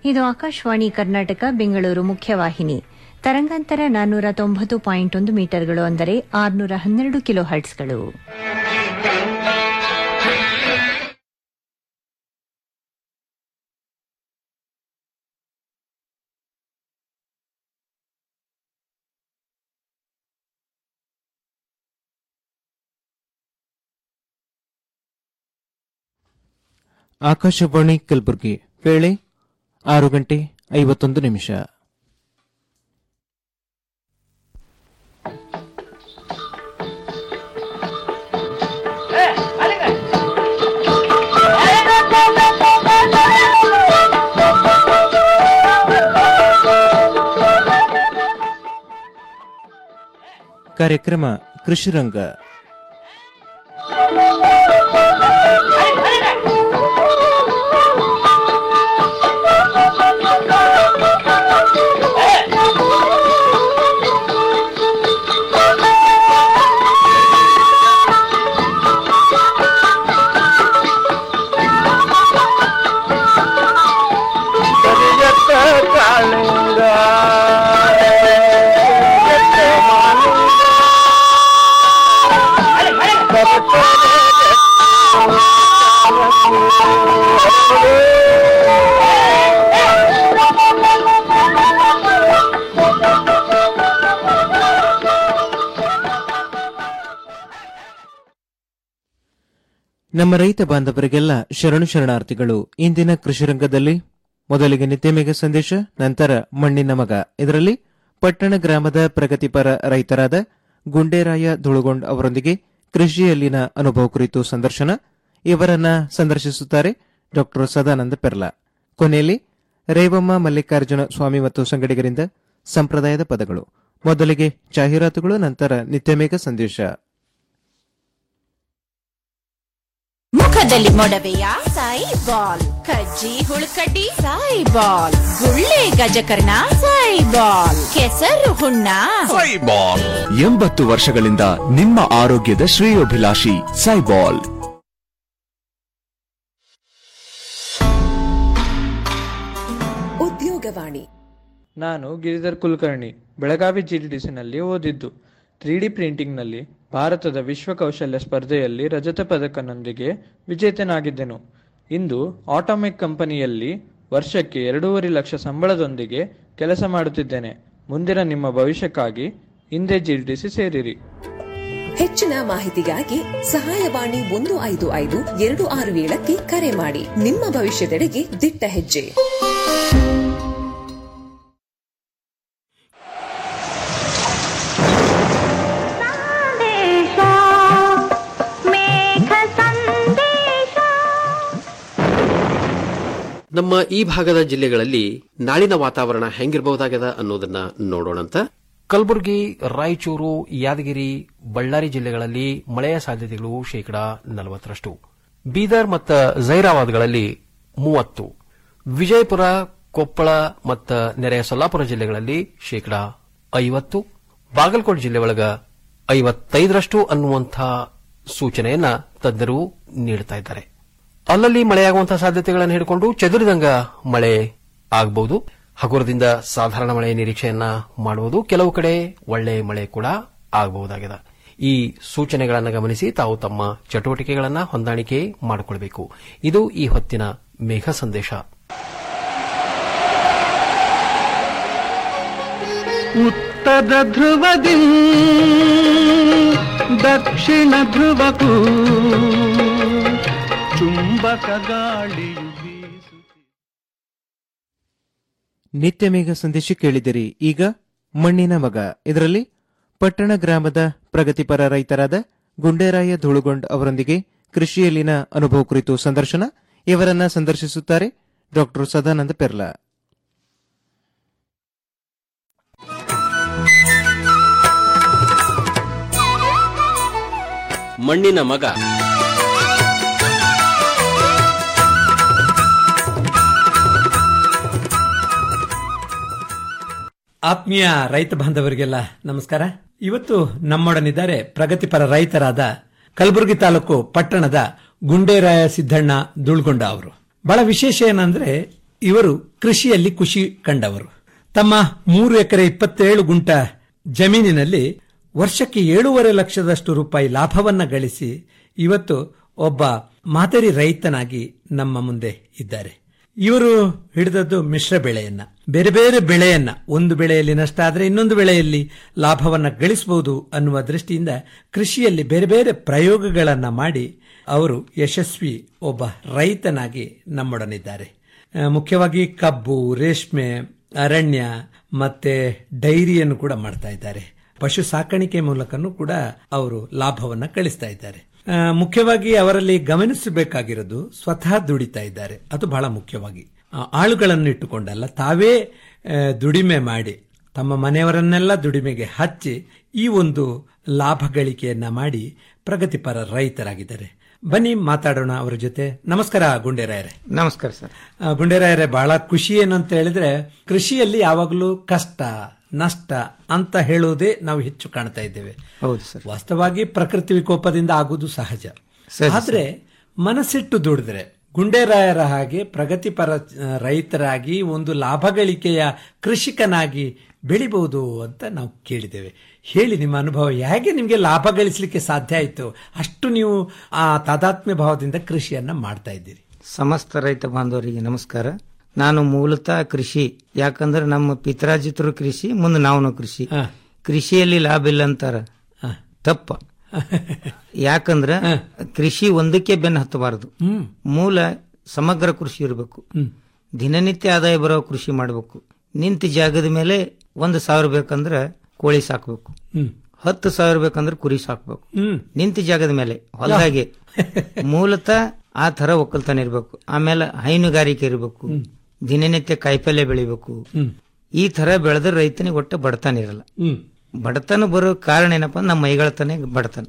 ಇದು ಆಕಾಶವಾಣಿ ಕರ್ನಾಟಕ ಬೆಂಗಳೂರು ಮುಖ್ಯವಾಹಿನಿ ತರಂಗಾಂತರ ನಾನ್ನೂರ ತೊಂಬತ್ತು ಪಾಯಿಂಟ್ ಒಂದು ಮೀಟರ್ಗಳು ಅಂದರೆ ಆರುನೂರ ಹನ್ನೆರಡು ಕಿಲೋ ಹರ್ಟ್ಸ್ಗಳು ಆಕಾಶವಾಣಿ ಕಲಬುರಗಿ ವೇಳೆ ಆರು ಗಂಟೆ ಐವತ್ತೊಂದು ನಿಮಿಷ ಕಾರ್ಯಕ್ರಮ ಕೃಷಿರಂಗ ಕರಿಯತ್ತ ಕಾಳಿಂಗ ಕರಿಯತ್ತ ನಮ್ಮ ರೈತ ಬಾಂಧವರಿಗೆಲ್ಲ ಶರಣು ಶರಣಾರ್ಥಿಗಳು ಇಂದಿನ ಕೃಷಿ ರಂಗದಲ್ಲಿ ಮೊದಲಿಗೆ ನಿತ್ಯಮೇಘ ಸಂದೇಶ ನಂತರ ಮಣ್ಣಿನ ಮಗ ಇದರಲ್ಲಿ ಪಟ್ಟಣ ಗ್ರಾಮದ ಪ್ರಗತಿಪರ ರೈತರಾದ ಗುಂಡೇರಾಯ ಧುಳುಗೊಂಡ್ ಅವರೊಂದಿಗೆ ಕೃಷಿಯಲ್ಲಿನ ಅನುಭವ ಕುರಿತು ಸಂದರ್ಶನ ಇವರನ್ನ ಸಂದರ್ಶಿಸುತ್ತಾರೆ ಡಾಕ್ಟರ್ ಸದಾನಂದ ಪೆರ್ಲಾ ಕೊನೆಯಲ್ಲಿ ರೇವಮ್ಮ ಮಲ್ಲಿಕಾರ್ಜುನ ಸ್ವಾಮಿ ಮತ್ತು ಸಂಗಡಿಗರಿಂದ ಸಂಪ್ರದಾಯದ ಪದಗಳು ಮೊದಲಿಗೆ ಜಾಹೀರಾತುಗಳು ನಂತರ ನಿತ್ಯಮೇಘ ಸಂದೇಶ ಮುಖದಲ್ಲಿ ಮೊಡವೆಯ ಸಾಯಿ ಬಾಲ್ ಕಜ್ಜಿ ಹುಳುಕಡ್ಡಿ ಸಾಯಿ ಬಾಲ್ ಗುಳ್ಳೆ ಗಜಕರ್ಣ ಸಾಯಿ ಬಾಲ್ ಕೆಸರು ಹುಣ್ಣ ಸೈಬಾಲ್ ಎಂಬತ್ತು ವರ್ಷಗಳಿಂದ ನಿಮ್ಮ ಆರೋಗ್ಯದ ಶ್ರೇಯೋಭಿಲಾಷಿ ಸೈಬಾಲ್ ಉದ್ಯೋಗವಾಣಿ ನಾನು ಗಿರಿಧರ್ ಕುಲಕರ್ಣಿ ಬೆಳಗಾವಿ ಜಿಡಿಡಿಸಿನಲ್ಲಿ ಓದಿದ್ದು ತ್ರೀ ಡಿ ಪ್ರಿಂಟಿಂಗ್ನಲ್ಲಿ ಭಾರತದ ವಿಶ್ವ ಕೌಶಲ್ಯ ಸ್ಪರ್ಧೆಯಲ್ಲಿ ರಜತ ಪದಕನೊಂದಿಗೆ ವಿಜೇತನಾಗಿದ್ದೆನು ಇಂದು ಆಟೋಮೆಕ್ ಕಂಪನಿಯಲ್ಲಿ ವರ್ಷಕ್ಕೆ ಎರಡೂವರೆ ಲಕ್ಷ ಸಂಬಳದೊಂದಿಗೆ ಕೆಲಸ ಮಾಡುತ್ತಿದ್ದೇನೆ ಮುಂದಿನ ನಿಮ್ಮ ಭವಿಷ್ಯಕ್ಕಾಗಿ ಹಿಂದೆ ಜಿಡಿಡಿಸಿ ಸೇರಿರಿ ಹೆಚ್ಚಿನ ಮಾಹಿತಿಗಾಗಿ ಸಹಾಯವಾಣಿ ಒಂದು ಐದು ಐದು ಎರಡು ಆರು ಏಳಕ್ಕೆ ಕರೆ ಮಾಡಿ ನಿಮ್ಮ ಭವಿಷ್ಯದೆಡೆಗೆ ದಿಟ್ಟ ಹೆಜ್ಜೆ ನಮ್ಮ ಈ ಭಾಗದ ಜಿಲ್ಲೆಗಳಲ್ಲಿ ನಾಳಿನ ವಾತಾವರಣ ಹೆಂಗಿರಬಹುದಾಗ್ಯದ ಅನ್ನೋದನ್ನ ನೋಡೋಣಂತ ಕಲಬುರಗಿ ರಾಯಚೂರು ಯಾದಗಿರಿ ಬಳ್ಳಾರಿ ಜಿಲ್ಲೆಗಳಲ್ಲಿ ಮಳೆಯ ಸಾಧ್ಯತೆಗಳು ಶೇಕಡಾ ನಲವತ್ತರಷ್ಟು ಬೀದರ್ ಮತ್ತು ಜೈರಾಬಾದ್ಗಳಲ್ಲಿ ಮೂವತ್ತು ವಿಜಯಪುರ ಕೊಪ್ಪಳ ಮತ್ತು ನೆರೆಯ ಸೊಲ್ಲಾಪುರ ಜಿಲ್ಲೆಗಳಲ್ಲಿ ಶೇಕಡಾ ಐವತ್ತು ಬಾಗಲಕೋಟೆ ಜಿಲ್ಲೆ ಒಳಗ ಐವತ್ತೈದರಷ್ಟು ಅನ್ನುವಂಥ ಸೂಚನೆಯನ್ನ ತಜ್ಞರು ನೀಡುತ್ತಾ ಇದ್ದಾರೆ ಅಲ್ಲಲ್ಲಿ ಮಳೆಯಾಗುವಂತಹ ಸಾಧ್ಯತೆಗಳನ್ನು ಹಿಡ್ಕೊಂಡು ಚದುರಿದಂಗ ಮಳೆ ಆಗಬಹುದು ಹಗುರದಿಂದ ಸಾಧಾರಣ ಮಳೆ ನಿರೀಕ್ಷೆಯನ್ನ ಮಾಡುವುದು ಕೆಲವು ಕಡೆ ಒಳ್ಳೆ ಮಳೆ ಕೂಡ ಆಗಬಹುದಾಗಿದೆ ಈ ಸೂಚನೆಗಳನ್ನು ಗಮನಿಸಿ ತಾವು ತಮ್ಮ ಚಟುವಟಿಕೆಗಳನ್ನು ಹೊಂದಾಣಿಕೆ ಮಾಡಿಕೊಳ್ಳಬೇಕು ಇದು ಈ ಹೊತ್ತಿನ ಮೇಘ ಸಂದೇಶ ಉತ್ತರ ಧ್ರುವದಿ ದಕ್ಷಿಣ ಧ್ರುವಕ್ಕೂ ಚುಂಬಕ ಗಾಳಿಯು ಬೀಸುತ್ತಿದೆ ನಿತ್ಯಮೇಘ ಸಂದೇಶ ಕೇಳಿದಿರಿ ಈಗ ಮಣ್ಣಿನ ಮಗ ಇದರಲ್ಲಿ ಪಟ್ಟಣ ಗ್ರಾಮದ ಪ್ರಗತಿಪರ ರೈತರಾದ ಗುಂಡೇರಾಯ ಧುಳುಗೊಂಡ್ ಅವರೊಂದಿಗೆ ಕೃಷಿಯಲ್ಲಿನ ಅನುಭವ ಕುರಿತು ಸಂದರ್ಶನ ಇವರನ್ನ ಸಂದರ್ಶಿಸುತ್ತಾರೆ ಡಾಕ್ಟರ್ ಸದಾನಂದ ಪೆರ್ಲಾ ಮಣ್ಣಿನ ಮಗ ಆತ್ಮೀಯ ರೈತ ಬಾಂಧವರಿಗೆಲ್ಲ ನಮಸ್ಕಾರ ಇವತ್ತು ನಮ್ಮೊಡನಿದ್ದಾರೆ ಪ್ರಗತಿಪರ ರೈತರಾದ ಕಲಬುರಗಿ ತಾಲೂಕು ಪಟ್ಟಣದ ಗುಂಡೇರಾಯ ಸಿದ್ದಣ್ಣ ದುಳ್ಗೊಂಡ ಅವರು ಬಹಳ ವಿಶೇಷ ಏನಂದ್ರೆ ಇವರು ಕೃಷಿಯಲ್ಲಿ ಖುಷಿ ಕಂಡವರು ತಮ್ಮ ಮೂರು ಎಕರೆ ಇಪ್ಪತ್ತೇಳು ಗುಂಟ ಜಮೀನಿನಲ್ಲಿ ವರ್ಷಕ್ಕೆ ಏಳೂವರೆ ಲಕ್ಷದಷ್ಟು ರೂಪಾಯಿ ಲಾಭವನ್ನ ಗಳಿಸಿ ಇವತ್ತು ಒಬ್ಬ ಮಾದರಿ ರೈತನಾಗಿ ನಮ್ಮ ಮುಂದೆ ಇದ್ದಾರೆ ಇವರು ಹಿಡಿದದ್ದು ಮಿಶ್ರ ಬೆಳೆಯನ್ನ ಬೇರೆ ಬೇರೆ ಬೆಳೆಯನ್ನ ಒಂದು ಬೆಳೆಯಲ್ಲಿ ನಷ್ಟ ಆದರೆ ಇನ್ನೊಂದು ಬೆಳೆಯಲ್ಲಿ ಲಾಭವನ್ನ ಗಳಿಸಬಹುದು ಅನ್ನುವ ದೃಷ್ಟಿಯಿಂದ ಕೃಷಿಯಲ್ಲಿ ಬೇರೆ ಬೇರೆ ಪ್ರಯೋಗಗಳನ್ನ ಮಾಡಿ ಅವರು ಯಶಸ್ವಿ ಒಬ್ಬ ರೈತನಾಗಿ ನಮ್ಮೊಡನಿದ್ದಾರೆ ಆ, ಮುಖ್ಯವಾಗಿ ಕಬ್ಬು ರೇಷ್ಮೆ ಅರಣ್ಯ ಮತ್ತೆ ಡೈರಿಯನ್ನು ಕೂಡ ಮಾಡ್ತಾ ಇದ್ದಾರೆ ಪಶು ಸಾಕಾಣಿಕೆ ಮೂಲಕನೂ ಕೂಡ ಅವರು ಲಾಭವನ್ನ ಗಳಿಸ್ತಾ ಇದ್ದಾರೆ ಆ, ಮುಖ್ಯವಾಗಿ ಅವರಲ್ಲಿ ಗಮನಿಸಬೇಕಾಗಿರೋದು ಸ್ವತಃ ದುಡಿತಾ ಇದ್ದಾರೆ ಅದು ಬಹಳ ಮುಖ್ಯವಾಗಿ ಆ, ಆಳುಗಳನ್ನು ಇಟ್ಟುಕೊಂಡಲ್ಲ ತಾವೇ ಆ, ದುಡಿಮೆ ಮಾಡಿ ತಮ್ಮ ಮನೆಯವರನ್ನೆಲ್ಲ ದುಡಿಮೆಗೆ ಹಚ್ಚಿ ಈ ಒಂದು ಲಾಭ ಗಳಿಕೆಯನ್ನ ಮಾಡಿ ಪ್ರಗತಿಪರ ರೈತರಾಗಿದ್ದಾರೆ ಬನ್ನಿ ಮಾತಾಡೋಣ ಅವರ ಜೊತೆ ನಮಸ್ಕಾರ ಗುಂಡೇರಾಯರೇ ನಮಸ್ಕಾರ ಸರ್ ಆ, ಗುಂಡೇರಾಯರೇ ಬಹಳ ಖುಷಿ ಏನಂತ ಹೇಳಿದ್ರೆ ಕೃಷಿಯಲ್ಲಿ ಯಾವಾಗಲೂ ಕಷ್ಟ ನಷ್ಟ ಅಂತ ಹೇಳುವುದೇ ನಾವು ಹೆಚ್ಚು ಕಾಣ್ತಾ ಇದ್ದೇವೆ ಹೌದು ಸರ್ ವಾಸ್ತವವಾಗಿ ಪ್ರಕೃತಿ ವಿಕೋಪದಿಂದ ಆಗುವುದು ಸಹಜ ಸರಿ, ಆದ್ರೆ ಮನಸ್ಸಿಟ್ಟು ದುಡಿದ್ರೆ ಗುಂಡೇರಾಯರ ಹಾಗೆ ಪ್ರಗತಿಪರ ಆ, ರೈತರಾಗಿ ಒಂದು ಲಾಭ ಗಳಿಕೆಯ ಕೃಷಿಕನಾಗಿ ಬೆಳಿಬಹುದು ಅಂತ ನಾವು ಕೇಳಿದ್ದೇವೆ ಹೇಳಿ ನಿಮ್ಮ ಅನುಭವ ಹೇಗೆ ನಿಮಗೆ ಲಾಭ ಗಳಿಸಲಿಕ್ಕೆ ಸಾಧ್ಯ ಆಯಿತು ಅಷ್ಟು ನೀವು ಆ ತಾದಾತ್ಮ್ಯ ಭಾವದಿಂದ ಕೃಷಿಯನ್ನ ಮಾಡ್ತಾ ಇದ್ದೀರಿ ಸಮಸ್ತ ರೈತ ಬಾಂಧವರಿಗೆ ನಮಸ್ಕಾರ ನಾನು ಮೂಲತಃ ಕೃಷಿ ಯಾಕಂದ್ರೆ ನಮ್ಮ ಪಿತ್ರಾಜಿತರು ಕೃಷಿ ಮುಂದೆ ನಾವು ಕೃಷಿ ಕೃಷಿಯಲ್ಲಿ ಲಾಭ ಇಲ್ಲ ಅಂತಾರ ತಪ್ಪ ಯಾಕಂದ್ರ ಕೃಷಿ ಒಂದಕ್ಕೆ ಬೆನ್ನು ಹತ್ತಬಾರದು ಮೂಲ ಸಮಗ್ರ ಕೃಷಿ ಇರಬೇಕು ದಿನನಿತ್ಯ ಆದಾಯ ಬರೋ ಕೃಷಿ ಮಾಡಬೇಕು ನಿಂತ ಜಾಗದ ಮೇಲೆ ಒಂದು ಸಾವಿರ ಬೇಕಂದ್ರ ಕೋಳಿ ಸಾಕ್ಬೇಕು ಹತ್ತು ಸಾವಿರ ಬೇಕಂದ್ರೆ ಕುರಿ ಸಾಕ್ಬೇಕು ನಿಂತ ಜಾಗದ ಮೇಲೆ ಹೊಲದಾಗೆ ಮೂಲತಃ ಆ ತರ ಒಕ್ಕಲ್ತನ ಇರಬೇಕು ಆಮೇಲೆ ಹೈನುಗಾರಿಕೆ ಇರಬೇಕು ದಿನನಿತ್ಯ ಕಾಯಿಪಲ್ಯ ಬೆಳಿಬೇಕು ಈ ತರ ಬೆಳೆದ್ರೆ ರೈತನಿಗೆ ಒಟ್ಟು ಬಡತನ ಇರಲ್ಲ ಬಡತನ ಬರೋ ಕಾರಣ ಏನಪ್ಪಾ ಅಂದ್ರೆ ನಮ್ಮ ಮೈಗಳತನೇ ಬಡತನ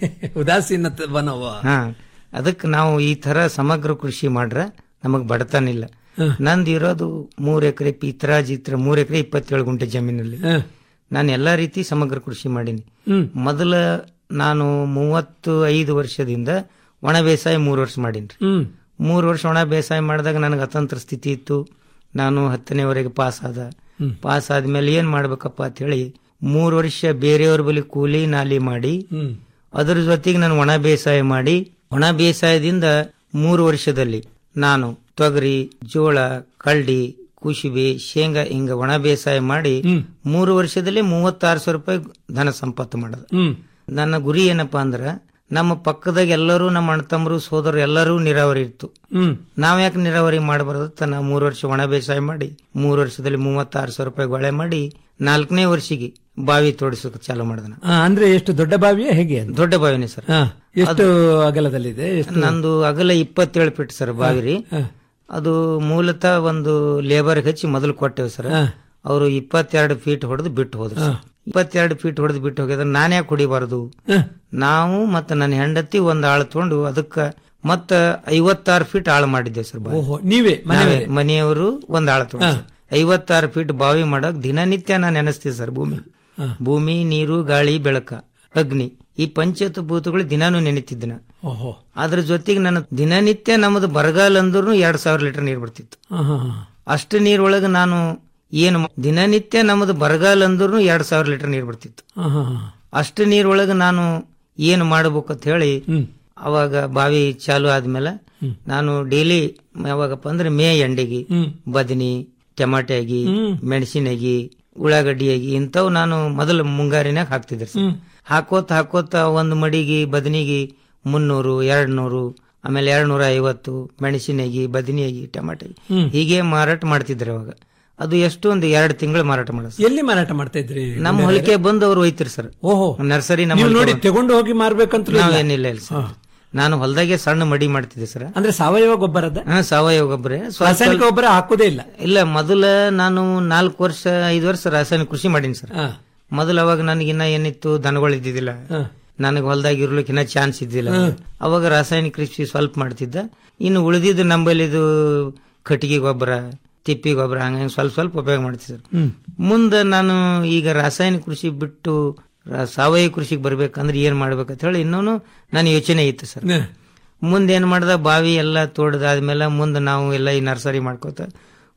ಉದಾಸೀನ ಬನವ ಹಾ ಅದಕ್ಕೆ ನಾವು ಈ ತರ ಸಮಗ್ರ ಕೃಷಿ ಮಾಡ್ರ ನಮಗ್ ಬಡತನ ಇಲ್ಲ ನಂದು ಇರೋದು ಮೂರ್ ಎಕರೆ ಪಿತ್ರಾಜಿತ್ರ ಮೂರ್ ಎಕರೆ ಇಪ್ಪತ್ತೇಳು ಗುಂಟೆ ಜಮೀನಲ್ಲಿ ನಾನು ಎಲ್ಲಾ ರೀತಿ ಸಮಗ್ರ ಕೃಷಿ ಮಾಡೀನಿ ಮೊದಲ ನಾನು ಮೂವತ್ತು ಐದು ವರ್ಷದಿಂದ ಒಣ ಬೇಸಾಯ ಮೂರು ವರ್ಷ ಮಾಡೀನಿ ಮೂರು ವರ್ಷ ಒಣ ಬೇಸಾಯ ಮಾಡಿದಾಗ ನನಗೆ ಅತಂತ್ರ ಸ್ಥಿತಿ ಇತ್ತು ನಾನು ಹತ್ತನೇವರೆಗೆ ಪಾಸ್ ಆದ ಪಾಸ್ ಆದ್ಮೇಲೆ ಏನ್ ಮಾಡ್ಬೇಕಪ್ಪ ಅಂತ ಹೇಳಿ ಮೂರು ವರ್ಷ ಬೇರೆಯವ್ರ ಬಳಿ ಕೂಲಿ ನಾಲಿ ಮಾಡಿ ಅದ್ರ ಜೊತೆಗೆ ನಾನು ಒಣ ಬೇಸಾಯ ಮಾಡಿ ಒಣ ಬೇಸಾಯದಿಂದ ಮೂರು ವರ್ಷದಲ್ಲಿ ನಾನು ತೊಗರಿ ಜೋಳ ಕಳ್ಳಿ ಕುಶಿಬೆ ಶೇಂಗಾ ಹಿಂಗ ಒಣ ಬೇಸಾಯ ಮಾಡಿ ಮೂರು ವರ್ಷದಲ್ಲಿ ಮೂವತ್ತಾರು ಸಾವಿರ ರೂಪಾಯಿ ಧನ ಸಂಪತ್ತು ಮಾಡೋದು ನನ್ನ ಗುರಿ ಏನಪ್ಪಾ ಅಂದ್ರ ನಮ್ಮ ಪಕ್ಕದಾಗ ಎಲ್ಲರೂ ನಮ್ಮ ಅಣ್ಣತಮ್ಮರು ಸೋದರರು ಎಲ್ಲರೂ ನೀರಾವರಿ ಇತ್ತು ನಾವ್ ಯಾಕೆ ನೀರಾವರಿ ಮಾಡಬಾರದು ತನ್ನ ಮೂರು ವರ್ಷ ಒಣ ಬೇಸಾಯ ಮಾಡಿ ಮೂರು ವರ್ಷದಲ್ಲಿ ಮೂವತ್ತಾರು ಸಾವಿರ ರೂಪಾಯಿ ಗೊಳೆ ಮಾಡಿ ನಾಲ್ಕನೇ ವರ್ಷಿಗೆ ಬಾವಿ ತೋಡಿಸೋಕೆ ಚಾಲು ಮಾಡಿದ ಆ, ಅಂದ್ರೆ ಎಷ್ಟು ದೊಡ್ಡ ಬಾವಿಯೇ ಹೇಗೆ ಅಂತ ದೊಡ್ಡ ಬಾವಿನೇ ಸರ್ ಆ, ಎಷ್ಟು ಅಗಲದಲ್ಲಿದೆ ಎಷ್ಟು ನಂದು ಅಗಲ ಇಪ್ಪತ್ತೇಳು ಫೀಟ್ ಸರ್ ಬಾವಿ ರೀ ಅದು ಮೂಲತಃ ಒಂದು ಲೇಬರ್ ಹಚ್ಚಿ ಮೊದಲು ಕೊಟ್ಟೇವೆ ಸರ್ ಅವರು ಇಪ್ಪತ್ತೆರಡು ಫೀಟ್ ಹೊಡೆದು ಬಿಟ್ಟು ಹೋದ್ರು ಸರ್. ಇಪ್ಪತ್ತೆರಡು ಫೀಟ್ ಹೊಡೆದು ಬಿಟ್ಟು ಹೋಗಿದ್ರೆ ನಾನೇ ಯಾಕೆ ಹೊಡಿಬಾರದು ನಾವು ಮತ್ತೆ ನನ್ನ ಹೆಂಡತಿ ಒಂದ್ ಆಳು ತಗೊಂಡು ಅದಕ್ಕ ಮತ್ತ ಐವತ್ತಾರು ಫೀಟ್ ಆಳು ಮಾಡಿದ್ದೇವೆ ಸರ್ ಬಾವಿ. ಓಹೋ ನೀವೇ ನಾವೇ, ಮನೆಯವರೇ? ಮನೆಯವರು ಒಂದ್ ಆಳು ತಗೊಂಡು ಸರ್. ಐವತ್ತಾರು ಫೀಟ್ ಬಾವಿ ಮಾಡಕ್ ದಿನನಿತ್ಯ ನಾನು ನೆನೆಸ್ತೀವಿ ಸರ್ ಭೂಮಿ ಭೂಮಿ ನೀರು ಗಾಳಿ ಬೆಳಕ ಅಗ್ನಿ ಈ ಪಂಚಾಯತ್ ಭೂತಗಳು ದಿನಾನು ನೆನೆತಿದ್ದೆ ನಾ ಓಹೋ ಅದ್ರ ಜೊತೆಗೆ ನನ್ನ ದಿನನಿತ್ಯ ನಮ್ಮದು ಬರಗಾಲ ಅಂದ್ರೂ ಎರಡ್ ಸಾವಿರ ಲೀಟರ್ ನೀರು ಬರ್ತಿತ್ತು ಆ, ಹಾ, ಹಾ. ಅಷ್ಟು ನೀರೊಳಗೆ ನಾನು ಏನು ಮಾ- ದಿನನಿತ್ಯ ನಮ್ಮದು ಬರಗಾಲ ಅಂದ್ರೂ ಎರಡ್ ಸಾವಿರ ಲೀಟರ್ ನೀರು ಬರ್ತಿತ್ತು ಆ, ಹಾ, ಹಾ. ಅಷ್ಟು ನೀರೊಳಗೆ ನಾನು ಏನು ಮಾಡ್ಬೇಕಂತ ಹೇಳಿ ಅವಾಗ ಬಾವಿ ಚಾಲು ಆದ್ಮೇಲೆ ನಾನು ಡೈಲಿ ಯಾವಾಗಪ್ಪ ಅಂದ್ರೆ ಮೇ ಎಂಡಿಗೆ ಬದನಿ ಟಮಾಟೆಗಿ ಮೆಣಸಿನಗಿ ಉಳ್ಳಾಗಡ್ಡಿಯಾಗಿ ಇಂಥವು ನಾನು ಮೊದಲು ಮುಂಗಾರಿನಾಗ ಹಾಕ್ತಿದ್ದೆ ಸರ್ ಹಾಕೋತ ಹಾಕೋತ ಒಂದು ಮಡಿಗೆ ಬದನಿಗೆ ಮುನ್ನೂರು ಎರಡ್ ನೂರು ಆಮೇಲೆ ಎರಡ್ ನೂರ ಐವತ್ತು ಮೆಣಸಿನಗಿ ಬದನಿಯಾಗಿ ಟಮಾಟೆ ಹೀಗೆ ಮಾರಾಟ ಮಾಡ್ತಿದ್ರು ಅವಾಗ ಅದು ಎಷ್ಟು ಒಂದು ಎರಡು ತಿಂಗಳು ಮಾರಾಟ ಮಾಡೋದು ಎಲ್ಲಿ ಮಾರಾಟ ಮಾಡ್ತಾ ಇದ್ರಿ ನಮ್ಮ ಹೊಲಿಕೆ ಬಂದು ಅವ್ರು ಒಯ್ತಿರಿ ಸರ್ ಓಹೋ ನರ್ಸರಿ ನೀವು ನಮ್ಮ ನೋಡಿ ತಗೊಂಡು ಹೋಗಿ ಮಾರ್ಬೇಕಂತ ನಾವೇನಿಲ್ಲ ಇಲ್ಲ ಸರ್ ನಾನು ಹೊಲದಾಗೆ ಸಣ್ಣ ಮಡಿ ಮಾಡ್ತಿದ್ದೆ ಸರ್ ಅಂದ್ರೆ ಸಾವಯವ ಗೊಬ್ಬರದ ಹಾ ಸಾವಯವ ಗೊಬ್ಬರ ಸ್ವಲ್ಪ- ರಾಸಾಯನಿಕ ಗೊಬ್ಬರ ಹಾಕೋದೇ ಇಲ್ಲ ಇಲ್ಲ ಮೊದಲ ನಾನು ನಾಲ್ಕು ವರ್ಷ ಐದು ವರ್ಷ ರಾಸಾಯನಿಕ ಕೃಷಿ ಮಾಡೀನಿ ಸರ್ ಮೊದಲು ಅವಾಗ ನನಗಿನ್ನ ಏನಿತ್ತು ದನಗಳು ಇದ್ದಿದ್ದಿಲ್ಲ ನನಗೆ ಹೊಲದಾಗ ಇರ್ಲಿಕ್ಕೆ ಇನ್ನ ಚಾನ್ಸ್ ಇದ್ದಿಲ್ಲ ಅವಾಗ ರಾಸಾಯನಿಕ ಕೃಷಿ ಸ್ವಲ್ಪ ಮಾಡ್ತಿದ್ದ ಇನ್ನು ಉಳಿದಿದ್ದು ನಂಬಲ್ಲಿ ಇದು ಕಟ್ಟಿಗೆ ಗೊಬ್ಬರ ತಿಪ್ಪಿ ಗೊಬ್ಬರ ಹಂಗ ಸ್ವಲ್ಪ ಸ್ವಲ್ಪ ಉಪಯೋಗ ಮಾಡ್ತಿದ್ದೆ ಸರ್ ಮುಂದೆ ನಾನು ಈಗ ರಾಸಾಯನಿಕ ಕೃಷಿ ಬಿಟ್ಟು ರಾ- ಸಾವಯವ ಕೃಷಿಗೆ ಬರ್ಬೇಕಂದ್ರೆ ಏನ್ ಮಾಡ್ಬೇಕಂತ ಹೇಳಿ ಇನ್ನೂ ನನ್ನ ಯೋಚನೆ ಇತ್ತು ಸರ್ ಮುಂದೆ ಏನ್ ಮಾಡ್ದ ಬಾವಿ ಎಲ್ಲ ತೋಡದಾದ್ಮೇಲೆ ಮುಂದೆ ನಾವು ಎಲ್ಲ ಈ ನರ್ಸರಿ ಮಾಡ್ಕೋತ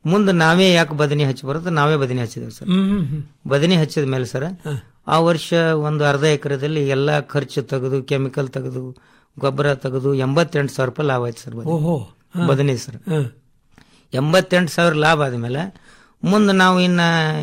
ಮುಂದೆ ನಾವೇ ಯಾಕೆ ಬದನಿ ಹಚ್ಚಿ ಬರುತ್ತೆ ನಾವೇ ಬದನಿ ಹಚ್ಚಿದೇವೆ ಸರ್ ಹ್ಮ್ ಹ್ಮ್ ಹ್ಮ್ ಬದನಿ ಹಚ್ಚಿದ ಮೇಲೆ ಸರ್ ಆ ವರ್ಷ ಒಂದು ಅರ್ಧ ಎಕರೆದಲ್ಲಿ ಎಲ್ಲಾ ಖರ್ಚು ತೆಗೆದು ಕೆಮಿಕಲ್ ತೆಗೆದು ಗೊಬ್ಬರ ತೆಗೆದು ಎಂಬತ್ತೆಂಟು ಸಾವಿರ ರೂಪಾಯಿ ಲಾಭ ಆಯ್ತು ಸರ್ ಬದನೆ. ಓಹೋ ಹಾ. ಬದನೆ ಸರ್ ಹಾ. ಎಂಬತ್ತೆಂಟು ಸಾವಿರ ಲಾಭ ಆದ್ಮೇಲೆ ಮುಂದೆ ನಾವು ಇನ್ನ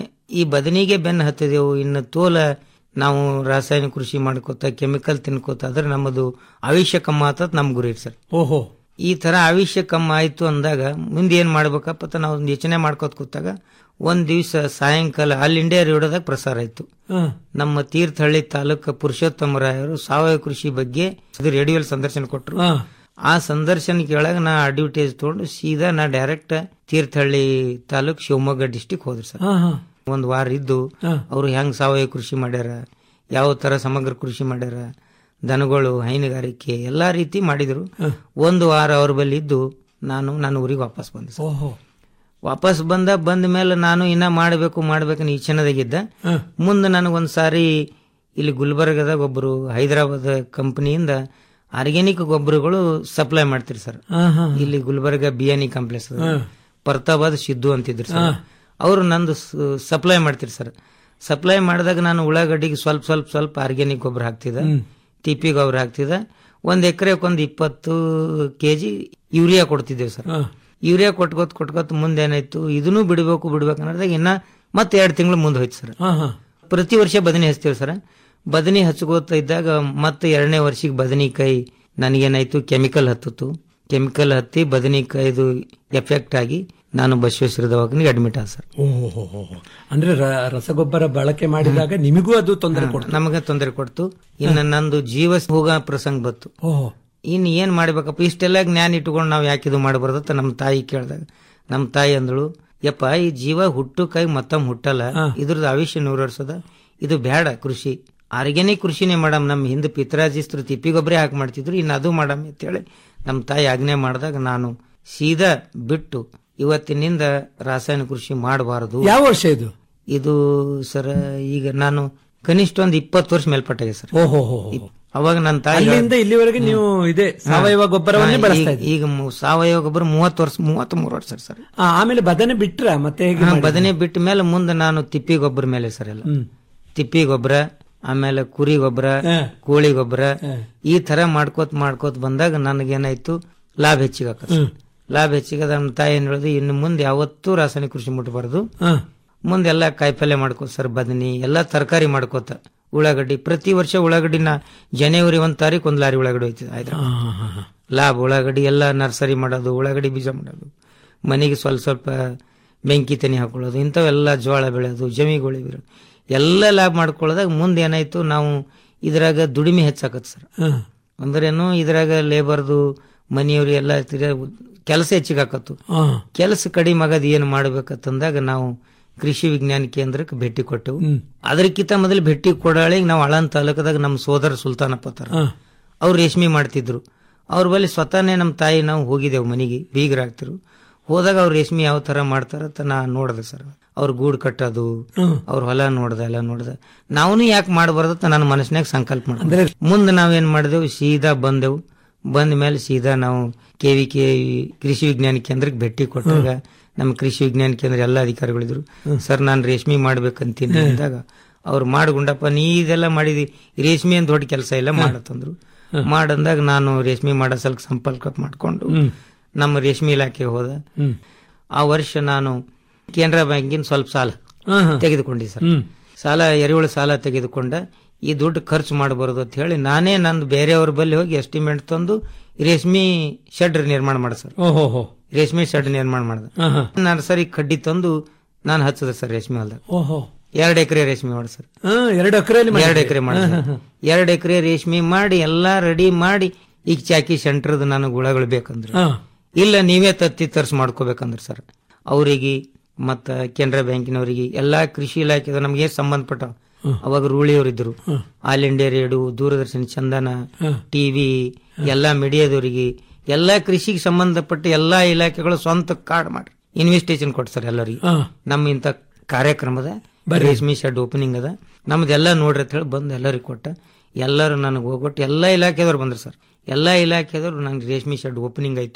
ಈ ಬದನಿಗೆ ಬೆನ್ನು ಹತ್ತಿದೆವು ಇನ್ನು ತೋಲ ನಾವು ರಾಸಾಯನಿಕ ಕೃಷಿ ಮಾಡ್ಕೋತ ಕೆಮಿಕಲ್ ತಿನ್ಕೋತ ಅದ್ರ ನಮ್ಮದು ಆಯುಷ್ಯ ಕಮ್ಮ ಆತದ್ ನಮ್ ಗುರಿ ಸರ್ ಓಹೋ ಈ ತರ ಆಯುಷ್ಯ ಕಮ್ಮ ಆಯ್ತು ಅಂದಾಗ ಮುಂದೆ ಏನ್ ಮಾಡ್ಬೇಕಪ್ಪ ಅಂತ ನಾವು ಒಂದು ಯೋಚನೆ ಮಾಡ್ಕೋತ ಕೂತಾಗ ಒಂದ್ ದಿವಸ ಸಾಯಂಕಾಲ ಆಲ್ ಇಂಡಿಯಾ ರೇಡಿಯೋದಾಗ ಪ್ರಸಾರ ಆಯ್ತು ಹಾ. ನಮ್ಮ ತೀರ್ಥಹಳ್ಳಿ ತಾಲೂಕು ಪುರುಷೋತ್ತಮರಾಯರು ಸಾವಯವ ಕೃಷಿ ಬಗ್ಗೆ ರೇಡಿಯೋಲಿ ಸಂದರ್ಶನ ಕೊಟ್ಟರು ಹಾ. ಆ ಸಂದರ್ಶನ ಕೇಳಾಗ ನಾ ಅಡ್ವರ್ಟೈಸ್ ತಗೊಂಡು ಸೀದಾ ನಾ ಡೈರೆಕ್ಟ್ ತೀರ್ಥಹಳ್ಳಿ ತಾಲೂಕ್ ಶಿವಮೊಗ್ಗ ಡಿಸ್ಟಿಕ್ ಹೋದ್ರಿ ಸರ್ ಹಾ, ಹಾ. ಒಂದ್ ವಾರ ಇದ್ದು ಹಾ. ಅವ್ರು ಹೆಂಗ್ ಸಾವಯವ ಕೃಷಿ ಮಾಡ್ಯಾರ ಯಾವ ತರ ಸಮಗ್ರ ಕೃಷಿ ಮಾಡ್ಯಾರ ದನಗಳು ಹೈನುಗಾರಿಕೆ ಎಲ್ಲಾ ರೀತಿ ಮಾಡಿದ್ರು ಒಂದು ವಾರ ಅವ್ರ ಬಳಿ ಇದ್ದು ನಾನು ನನ್ನ ಊರಿಗೆ ವಾಪಸ್ ಬಂದೆ ಸರ್. ಓಹೋ ವಾಪಸ್ ಬಂದ ಬಂದ ಮೇಲೆ ನಾನು ಇನ್ನ ಮಾಡಬೇಕು ಮಾಡ್ಬೇಕನ್ನ ಇಚ್ಛೆನದಾಗಿದ್ದ ಹಾ. ಮುಂದೆ ನನಗೊಂದ್ ಸಾರಿ ಇಲ್ಲಿ ಗುಲ್ಬರ್ಗದಾಗ ಒಬ್ಬರು ಹೈದರಾಬಾದ್ ಕಂಪನಿಯಿಂದ ಆರ್ಗ್ಯಾನಿಕ್ ಗೊಬ್ಬರಗಳು ಸಪ್ಲೈ ಮಾಡ್ತೀರಿ ಸರ್ ಹಾ, ಹಾ. ಇಲ್ಲಿ ಗುಲ್ಬರ್ಗ ಬಿಯಾನಿ ಕಾಂಪ್ಲೆಕ್ಸ್ ಹಾ. ಪರ್ತಾಬಾದ್ ಸಿದ್ದು ಅಂತಿದ್ರು ಸರ್ ಹಾ. ಅವರು ನಂದು ಸಪ್ಲೈ ಮಾಡ್ತೀರಿ ಸರ್ ಸಪ್ಲೈ ಮಾಡಿದಾಗ ನಾನು ಉಳ್ಳಾಗಡ್ಡಿಗೆ ಸ್ವಲ್ಪ ಸ್ವಲ್ಪ ಸ್ವಲ್ಪ ಆರ್ಗ್ಯಾನಿಕ್ ಗೊಬ್ಬರ ಹಾಕ್ತಿದ್ದೆ ಹ್ಮ್. ತಿಪ್ಪಿ ಗೊಬ್ಬರ ಹಾಕ್ತಿದ್ದೆ ಒಂದ್ ಎಕರೆಗೆ ಒಂದು ಇಪ್ಪತ್ತು ಕೆಜಿ ಯೂರಿಯಾ ಕೊಡ್ತಿದ್ದೇವೆ ಸರ್ ಹಾ. ಯೂರಿಯಾ ಕೊಟ್ಕೋತ್ ಕೊಟ್ಕೋತ್ ಮುಂದೆ ಏನಾಯ್ತು ಇದನ್ನು ಬಿಡಬೇಕು ಬಿಡ್ಬೇಕು ಅನ್ನೋದಾಗ ಇನ್ನ ಮತ್ತೆ ಎರಡು ತಿಂಗಳು ಮುಂದೆ ಹೋಯ್ತು ಸರ್ ಹಾ, ಹಾ. ಪ್ರತಿ ವರ್ಷ ಬದನೆ ಹಚ್ತೀವಿ ಸರ್ ಬದನೆ ಹಚ್ಕೋತ ಇದ್ದಾಗ ಮತ್ತೆ ಎರಡನೇ ವರ್ಷಕ್ಕೆ ಬದನೆಕಾಯಿ ನನಗೇನಾಯ್ತು ಕೆಮಿಕಲ್ ಹತ್ತಿತ್ತು ಕೆಮಿಕಲ್ ಹತ್ತಿ ಬದನೆಕಾಯಿದು ಎಫೆಕ್ಟ್ ಆಗಿ ನಾನು ಬಸವೇಶ್ವರ ದವಾಖಾನಿಗೆ ಅಡ್ಮಿಟ್ ಆದ ಸರ್ ಓಹೋ ಅಂದ್ರೆ ರ- ರಸಗೊಬ್ಬರ ಬಳಕೆ ಮಾಡಿದಾಗ ನಿಮಗೂ ಅದು ತೊಂದರೆ ಕೊಡ್ತು ನಮಗೆ ತೊಂದರೆ ಕೊಡ್ತು ಇನ್ನು ನಂದು ಜೀವ ಹೋಗ ಪ್ರಸಂಗ ಬಂತು ಓಹೋ ಇನ್ ಏನ್ ಮಾಡ್ಬೇಕಪ್ಪ ಇಷ್ಟೆಲ್ಲ ಜ್ಞಾನ ಇಟ್ಕೊಂಡು ನಾವು ಯಾಕೆ ಇದು ಮಾಡಬಾರ್ದತ್ತ ನಮ್ಮ ತಾಯಿ ಕೇಳಿದಾಗ ನಮ್ಮ ತಾಯಿ ಅಂದಳು ಯಪ್ಪ ಈ ಜೀವ ಹುಟ್ಟು ಕೈ ಮತ್ತೊಮ್ಮೆ ಹುಟ್ಟಲ್ಲ ಇದ್ರದ್ದು ಆಯುಷ್ಯ ನೂರು ವರ್ಷದ ಇದು ಬೇಡ ಕೃಷಿ ಆರ್ಗ್ಯಾನಿಕ್ ಕೃಷಿನೇ ಮಾಡಮ್ ನಮ್ಮ ಹಿಂದೆ ಪಿತ್ರಾಜಿಸ್ತ್ರು ತಿಪ್ಪಿ ಗೊಬ್ಬರ ಹಾಕಿ ಮಾಡ್ತಿದ್ರು ಇನ್ನು ಅದು ಮಾಡಮ್ ಅಂತೇಳಿ ನಮ್ಮ ತಾಯಿ ಆಜ್ಞೆ ಮಾಡಿದಾಗ ನಾನು ಸೀದಾ ಬಿಟ್ಟು ಇವತ್ತಿನಿಂದ ರಾಸಾಯನಿಕ ಕೃಷಿ ಮಾಡಬಾರದು ಯಾವ ವರ್ಷ ಇದು ಇದು ಸರ್ ಈಗ ನಾನು ಕನಿಷ್ಠ ಒಂದು ಇಪ್ಪತ್ತು ವರ್ಷ ಮೇಲ್ಪಟ್ಟಾಗೆ ಸರ್ ಓಹೋ ಅವಾಗ ನನ್ನ ತಾಯಿ ಅಲ್ಲಿಂದ ಇಲ್ಲಿವರೆಗೆ ನೀವು ಇದೆ ಸಾವಯವ ಗೊಬ್ಬರವನ್ನೇ ಹಾ, ಬಳಸ್ತಾ ಈಗ- ಇದ್ದೀರಿ ಈಗ ಮು- ಸಾವಯವ ಗೊಬ್ಬರ ಮೂವತ್ತು ವರ್ಷ ಮೂವತ್ತ್ ಮೂರು ವರ್ಷ ಸರ್ ಆ, ಆಮೇಲೆ ಬದನೆ ಬಿಟ್ರ ಮತ್ತೆ ಹೇಗೆ ಹಾ, ಮಾಡಿದ್ರಿ? ಬದನೆ ಬಿಟ್ಟ ಮೇಲೆ ಮುಂದೆ ನಾನು ತಿಪ್ಪಿ ಗೊಬ್ಬರ ಮೇಲೆ ಸರ್ ಎಲ್ಲ ಹ್ಮ್. ತಿಪ್ಪಿ ಗೊಬ್ಬರ ಆಮೇಲೆ ಕುರಿ ಗೊಬ್ಬರ ಕೋಳಿ ಗೊಬ್ಬರ ಈ ತರ ಮಾಡ್ಕೋತ ಮಾಡ್ಕೋತ ಬಂದಾಗ ನನಗೇನಾಯ್ತು ಲಾಭ ಹೆಚ್ಚಿಗೆ ಆಕತ್ ಸರ್. ಲಾಭ ಹೆಚ್ಚಿಗೆ ನಮ್ಮ ತಾಯಿ ಏನ್ ಹೇಳಿದ್ರು ಇನ್ನು ಮುಂದೆ ಯಾವತ್ತೂ ರಾಸಾಯನಿಕ ಕೃಷಿ ಮುಟ್ಟಬಾರ್ದು ಹಾ. ಮುಂದೆಲ್ಲ ಕಾಯಿಪಲ್ಯ ಮಾಡ್ಕೋತ ಸರ್ ಬದನಿ ಎಲ್ಲಾ ತರಕಾರಿ ಮಾಡ್ಕೋತ ಉಳ್ಳಾಗಡ್ಡಿ ಪ್ರತಿ ವರ್ಷ ಉಳ್ಳಾಗಡ್ಡಿನ ಜನವರಿ ಒಂದ್ ತಾರೀಕು ಒಂದ್ ಲಾರಿ ಉಳ್ಳಾಗಡ್ಡಿ ಹೋಯ್ತಿದೆ ಆಯ್ತು ಹಾ, ಹಾ, ಹಾ. ಲಾಭ ಉಳ್ಳಾಗಡ್ಡಿ ಎಲ್ಲ ನರ್ಸರಿ ಮಾಡೋದು ಉಳ್ಳಾಗಡ್ಡಿ ಬೀಜ ಮಾಡೋದು ಮನೆಗೆ ಸ್ವಲ್ಪ ಸ್ವಲ್ಪ ಬೆಂಕಿ ತನಿ ಹಾಕೊಳ್ಳೋದು ಇಂಥವೆಲ್ಲ ಜೋಳ ಬೆಳೆಯೋದು ಜಮಿಗೋಳಿ ಬೆಳೆಯೋದು ಎಲ್ಲ ಲಾಭ ಮಾಡ್ಕೊಳ್ಳೋದಾಗ ಮುಂದೆ ಏನಾಯ್ತು ನಾವು ಇದ್ರಾಗ ದುಡಿಮೆ ಹೆಚ್ಚಾಕತ್ ಸರ್ ಹಾ. ಅಂದ್ರೇನು ಇದ್ರಾಗ ಲೇಬರ್ದು ಮನೆಯವ್ರು ಎಲ್ಲ ಕೆಲಸ ಹೆಚ್ಚಿಗೆ ಆಕತ್ತು ಹಾ. ಕೆಲಸ ಕಡಿಮೆ ಆಗದ್ ಏನ್ ಮಾಡ್ಬೇಕಂತಂದಾಗ ನಾವು ಕೃಷಿ ವಿಜ್ಞಾನ ಕೇಂದ್ರಕ್ಕೆ ಭೇಟಿ ಕೊಟ್ಟೆವು ಅದಕ್ಕಿಂತ ಮೊದಲು ಭೇಟಿ ಕೊಡಾಳಿಗೆ ನಾವು ಆಳನ್ ತಾಲೂಕದಾಗ ನಮ್ಮ ಸೋದರ ಸುಲ್ತಾನಪ್ಪ ತರ ಹಾ. ಅವ್ರು ರೇಷ್ಮೆ ಮಾಡ್ತಿದ್ರು ಅವ್ರ ಬಳಿ ಸ್ವತಃನೇ ನಮ್ಮ ತಾಯಿ ನಾವು ಹೋಗಿದ್ದೆವು ಮನೆಗೆ ಬೀಗರಾಗ್ತಿರು ಹೋದಾಗ ಅವ್ರು ರೇಷ್ಮೆ ಯಾವ ತರ ಮಾಡ್ತಾರ ಅಂತ ನಾ ನೋಡ್ದೆ ಸರ್ ಅವ್ರ ಗೂಡು ಕಟ್ಟೋದು ಹ್ಮ್. ಅವ್ರ ಹೊಲ ನೋಡ್ದೆ ಎಲ್ಲ ನೋಡ್ದೆ ನಾವೂ ಯಾಕೆ ಮಾಡಬಾರ್ದು ಅಂತ ನನ್ನ ಮನಸ್ಸಿನಾಗ ಸಂಕಲ್ಪ ಮಾಡಿದೆ ಮುಂದೆ ನಾವೇನ್ ಮಾಡಿದೆವು ಸೀದಾ ಬಂದೆವು ಬಂದ ಮೇಲೆ ಸೀದಾ ನಾವು ಕೆ ವಿ ಕೆ ಕೃಷಿ ವಿಜ್ಞಾನ ಕೇಂದ್ರಕ್ಕೆ ಭೇಟಿ ಕೊಟ್ಟಾಗ ನಮ್ಮ ಕೃಷಿ ವಿಜ್ಞಾನ ಕೇಂದ್ರ ಎಲ್ಲ ಅಧಿಕಾರಿಗಳಿದ್ರು ಸರ್ ನಾನು ರೇಷ್ಮೆ ಮಾಡ್ಬೇಕಂತೀನಿ ಅಂದಾಗ ಅವ್ರು ಮಾಡ್ಗುಂಡಪ್ಪ ನೀ ಇದೆಲ್ಲ ಮಾಡಿದಿ ರೇಷ್ಮೆ ಅಂತ ದೊಡ್ಡ ಕೆಲಸ ಇಲ್ಲ ಮಾಡತ್ತಂದ್ರು ಮಾಡಂದಾಗ ನಾನು ರೇಷ್ಮೆ ಮಾಡೋ ಸ್ವಲ್ಪ ಸಂಪರ್ಕ ಮಾಡ್ಕೊಂಡು ನಮ್ಮ ರೇಷ್ಮೆ ಇಲಾಖೆಗೆ ಹೋದ ಹ್ಮ್. ಆ ವರ್ಷ ನಾನು ಕೇನರಾ ಬ್ಯಾಂಕಿನ ಸ್ವಲ್ಪ ಸಾಲ ಹಾ, ಹಾ. ತೆಗೆದುಕೊಂಡೆ ಸರ್ ಹ್ಮ್. ಸಾಲ ಎರೆಹುಳು ಸಾಲ ತೆಗೆದುಕೊಂಡ ಈ ದುಡ್ಡು ಖರ್ಚು ಮಾಡಬಾರದು ಅಂತ ಹೇಳಿ ನಾನೇ ನಂದು ಬೇರೆಯವ್ರ ಬಳಿ ಹೋಗಿ ಎಸ್ಟಿಮೇಟ್ ತಂದು ರೇಷ್ಮೆ ಶೆಡ್ ನಿರ್ಮಾಣ ಮಾಡ ಸರ್ ಓಹೋ ಹೋ. ರೇಷ್ಮೆ ಶೆಡ್ ನಿರ್ಮಾಣ ಮಾಡ್ದೆ ಹಾ, ಹಾ. ನಾನು ಸರಿ ಕಡ್ಡಿ ತಂದು ನಾನು ಹಚ್ಚದೆ ಸರ್ ರೇಷ್ಮೆ ಹೊಲ್ದಾಗ ಓಹೋ ಎರಡು ಎಕರೆ ರೇಷ್ಮೆ ಮಾಡಿ ಸರ್ ಹಾ, ಎರಡು ಎಕರೆಯಲ್ಲಿ ಎರಡು ಮಾಡಿದ್ರಿ. ಎಕರೆ ಮಾಡಿ ಹಾ, ಹಾ, ಹಾ. ಎರಡು ಎಕರೆ ರೇಷ್ಮೆ ಮಾಡಿ ಎಲ್ಲಾ ರೆಡಿ ಮಾಡಿ ಈಗ ಚಾಕಿ ಸೆಂಟರ್ದು ನನಗೆ ಗುಳಗಳು ಬೇಕಂದ್ರೆ ಹಾ. ಇಲ್ಲ ನೀವೇ ತತ್ತಿ ತರ್ಸ್ ಮಾಡ್ಕೋಬೇಕಂದ್ರೆ ಸರ್ ಅವರಿಗೆ ಮತ್ತ ಕೆನರಾ ಬ್ಯಾಂಕಿನವರಿಗೆ ಎಲ್ಲಾ ಕೃಷಿ ಇಲಾಖೆದ ನಮ್ಗೆ ಏನ್ ಸಂಬಂಧಪಟ್ಟ ಅವಾಗ ರೂಳಿಯವರಿದ್ರು all India radio Doordarshan Chandana TV ಎಲ್ಲಾ ಮೀಡಿಯಾದವರಿಗೆ ಎಲ್ಲಾ ಕೃಷಿಗೆ ಸಂಬಂಧಪಟ್ಟ ಎಲ್ಲಾ ಇಲಾಖೆಗಳು ಸ್ವಂತ ಕಾರ್ಡ್ ಮಾಡಿ ಇನ್ವೆಸ್ಟೇಷನ್ ಕೊಟ್ಟು ಸರ್ ಎಲ್ಲರಿಗೆ ಹಾ. ನಮ್ಮ ಇಂತ ಕಾರ್ಯಕ್ರಮದ ರೇಷ್ಮೆ ಶೆಡ್ ಓಪನಿಂಗ್ ಅದ ನಮ್ದೆಲ್ಲ ನೋಡ್ರಿ ಅಂತ ಹೇಳಿ ಬಂದು ಎಲ್ಲರಿಗೆ ಕೊಟ್ಟ ಎಲ್ಲರೂ ನನಗೆ ಹೋಗ್ಬಿಟ್ಟು ಎಲ್ಲಾ ಇಲಾಖೆದವ್ರು ಬಂದ್ರು ಸರ್ ಎಲ್ಲಾ ಇಲಾಖೆದವ್ರು ನಂಗೆ ರೇಷ್ಮೆ ಶೆಡ್ ಓಪನಿಂಗ್ ಆಯ್ತು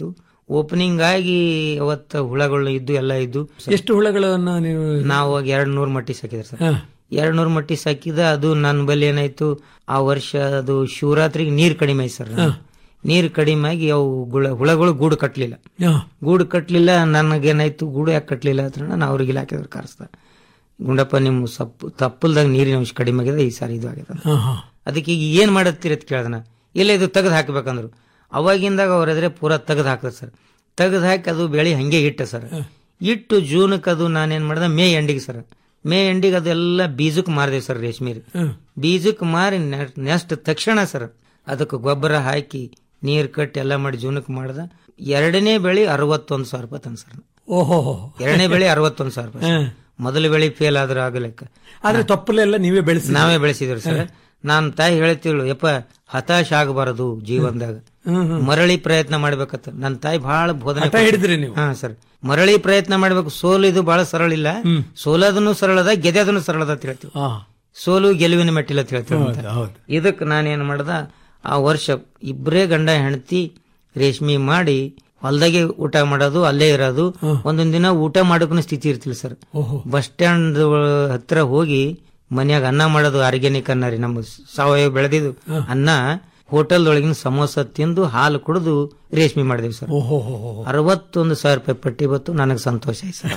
ಓಪನಿಂಗ್ ಆಗಿ ಅವತ್ತ ಹುಳಗಳು ಇದ್ದು ಎಲ್ಲ ಇದ್ದು ಎಷ್ಟು ಹುಳಗಳನ್ನು ನೀವು ನಾವು ಅವಾಗ ಎರಡ್ ನೂರ್ ಮಟ್ಟಿ ಸಾಕಿದ್ರಿ ಸರ್ ಹಾ. ಎರಡ್ ನೂರ್ ಮಟ್ಟಿ ಸಾಕಿದ ಅದು ನನ್ನ ಬಳಿ ಏನಾಯ್ತು ಆ ವರ್ಷ ಅದು ಶಿವರಾತ್ರಿಗೆ ನೀರ್ ಕಡಿಮೆ ಆಯ್ತು ಸರ್ ನೀರ್ ಕಡಿಮೆ ಆಗಿ ಅವು ಗುಳ ಹುಳಗಳು ಗೂಡು ಕಟ್ಲಿಲ್ಲ ಹಾ. ಗೂಡು ಕಟ್ಲಿಲ್ಲ ನನಗೇನಾಯ್ತು ಗೂಡು ಯಾಕೆ ಕಟ್ಲಿಲ್ಲ ಅಂತ ನಾನು ಅವ್ರಿಗೆ ಇಲಾಖೆದವ್ರು ಕರೆಸ್ದ ಗುಂಡಪ್ಪ ನಿಮ್ಮ ಸಪ್ಪು ತಪ್ಪಲ್ದಾಗ ನೀರಿನ ಅಂಶ ಕಡಿಮೆ ಆಗಿದೆ ಈ ಸಾರಿ ಇದು ಆಗಿದೆ ಹಾ, ಹಾ. ಅದಕ್ಕೆ ಈಗ ಏನ್ ಮಾಡತ್ತೀರಿ ಅಂತ ಕೇಳ್ದನ ಇಲ್ಲ ಇದು ತೆಗೆದು ಹಾಕ್ಬೇಕಂದ್ರು ಅವಾಗಿಂದಾಗ ಅವ್ರ ಎದುರೇ ಪೂರಾ ತೆಗೆದು ಹಾಕದ ಸರ್ ತೆಗೆದು ಹಾಕಿ ಅದು ಬೆಳೆ ಹಂಗೆ ಇಟ್ಟ ಸರ್ ಇಟ್ಟು ಜೂನ್ಕ್ ಅದು ನಾನೇನ್ ಮಾಡ್ದೆ ಮೇ ಎಂಡಿಗೆ ಸರ್ ಮೇ ಎಂಡಿಗೆ ಅದೆಲ್ಲ ಬೀಜಕ್ಕೆ ಮಾರಿದೇವ್ ಸರ್ ರೇಷ್ಮೆ ಬೀಜಕ್ಕೆ ಮಾರಿ ನೆಕ್ಸ್ಟ್ ತಕ್ಷಣ ಸರ್ ಅದಕ್ಕೆ ಗೊಬ್ಬರ ಹಾಕಿ ನೀರ್ ಕಟ್ಟಿ ಎಲ್ಲ ಮಾಡಿ ಜೂನಕ್ಕೆ ಮಾಡ್ದ ಎರಡನೇ ಬೆಳೆ ಅರವತ್ತೊಂದು ಸಾವಿರ ರೂಪಾಯಿ ತಂದ್ ಸರ್ ಓಹೋ ಎರಡನೇ ಬೆಳೆ ಅರವತ್ತೊಂದು ಸಾವಿರ ರೂಪಾಯಿ ಸರ್. ಮೊದಲ ಬೆಳೆ ಫೇಲ್ ಆದ್ರೆ ಆಗಲೆಕ್ಕ ಆದ್ರೆ ತಪ್ಪಲೆಲ್ಲ ನೀವೇ ಬೆಳೆಸಿ ನಾವೇ ಬೆಳೆಸಿದ್ರಿ ಸರ್ ನಾನ್ ತಾಯಿ ಹೇಳ್ತಿಳು ಯಪ್ಪ ಹತಾಶ ಆಗಬಾರದು ಜೀವನದಾಗ ಮರಳಿ ಪ್ರಯತ್ನ ಮಾಡ್ಬೇಕತ್ತ ನನ್ನ ತಾಯಿ ಬಹಳ ಬೋಧನೆ ಹಠ ಹಿಡಿದ್ರಿ ನೀವು? ಹಾ ಸರ್ ಮರಳಿ ಪ್ರಯತ್ನ ಮಾಡ್ಬೇಕು ಸೋಲು ಇದು ಬಹಳ ಸರಳ ಇಲ್ಲ ಸೋಲೋದನ್ನು ಸರಳದ ಗೆದೋದನ್ನು ಸರಳದ ಅಂತ ಹೇಳ್ತೀವಿ ಹಾ. ಸೋಲು ಗೆಲುವಿನ ಮೆಟ್ಟಿಲ ಅಂತ ಹೇಳ್ತೀವಿ ಹೌದು, ಅಂತ. ಹೌದು. ಇದಕ್ಕೆ ನಾನೇನ್ ಮಾಡ್ದ ಆ ವರ್ಷ ಇಬ್ಬರೇ ಗಂಡ ಹೆಂಡತಿ ರೇಷ್ಮೆ ಮಾಡಿ ಹೊಲ್ದಾಗೆ ಊಟ ಮಾಡೋದು ಅಲ್ಲೇ ಇರೋದು ಒಂದೊಂದ್ ದಿನ ಊಟ ಮಾಡೋಕನ ಸ್ಥಿತಿ ಇರ್ತಿಲ್ಲ ಸರ್ ಓಹೋ. ಬಸ್ ಸ್ಟ್ಯಾಂಡ್ ಹತ್ರ ಹೋಗಿ ಮನ್ಯಾಗ ಅನ್ನ ಮಾಡೋದು ಆರ್ಗ್ಯಾನಿಕ್ ಅನ್ನ ರೀ ನಮ್ಮ ಸಾವಯವ ಬೆಳೆದಿದ್ದು ಅನ್ನ ಹೋಟೆಲ್ ಒಳಗಿನ ಸಮೋಸ ತಿಂದು ಹಾಲು ಕುಡಿದು ರೇಷ್ಮೆ ಮಾಡಿದೇವಿ ಸರ್ ಓಹೋ ಅರವತ್ತೊಂದು ಸಾವಿರ ರೂಪಾಯಿ ಪಟ್ಟಿ ಬತ್ತು ನನಗೆ ಸಂತೋಷ ಆಯ್ತು ಸರ್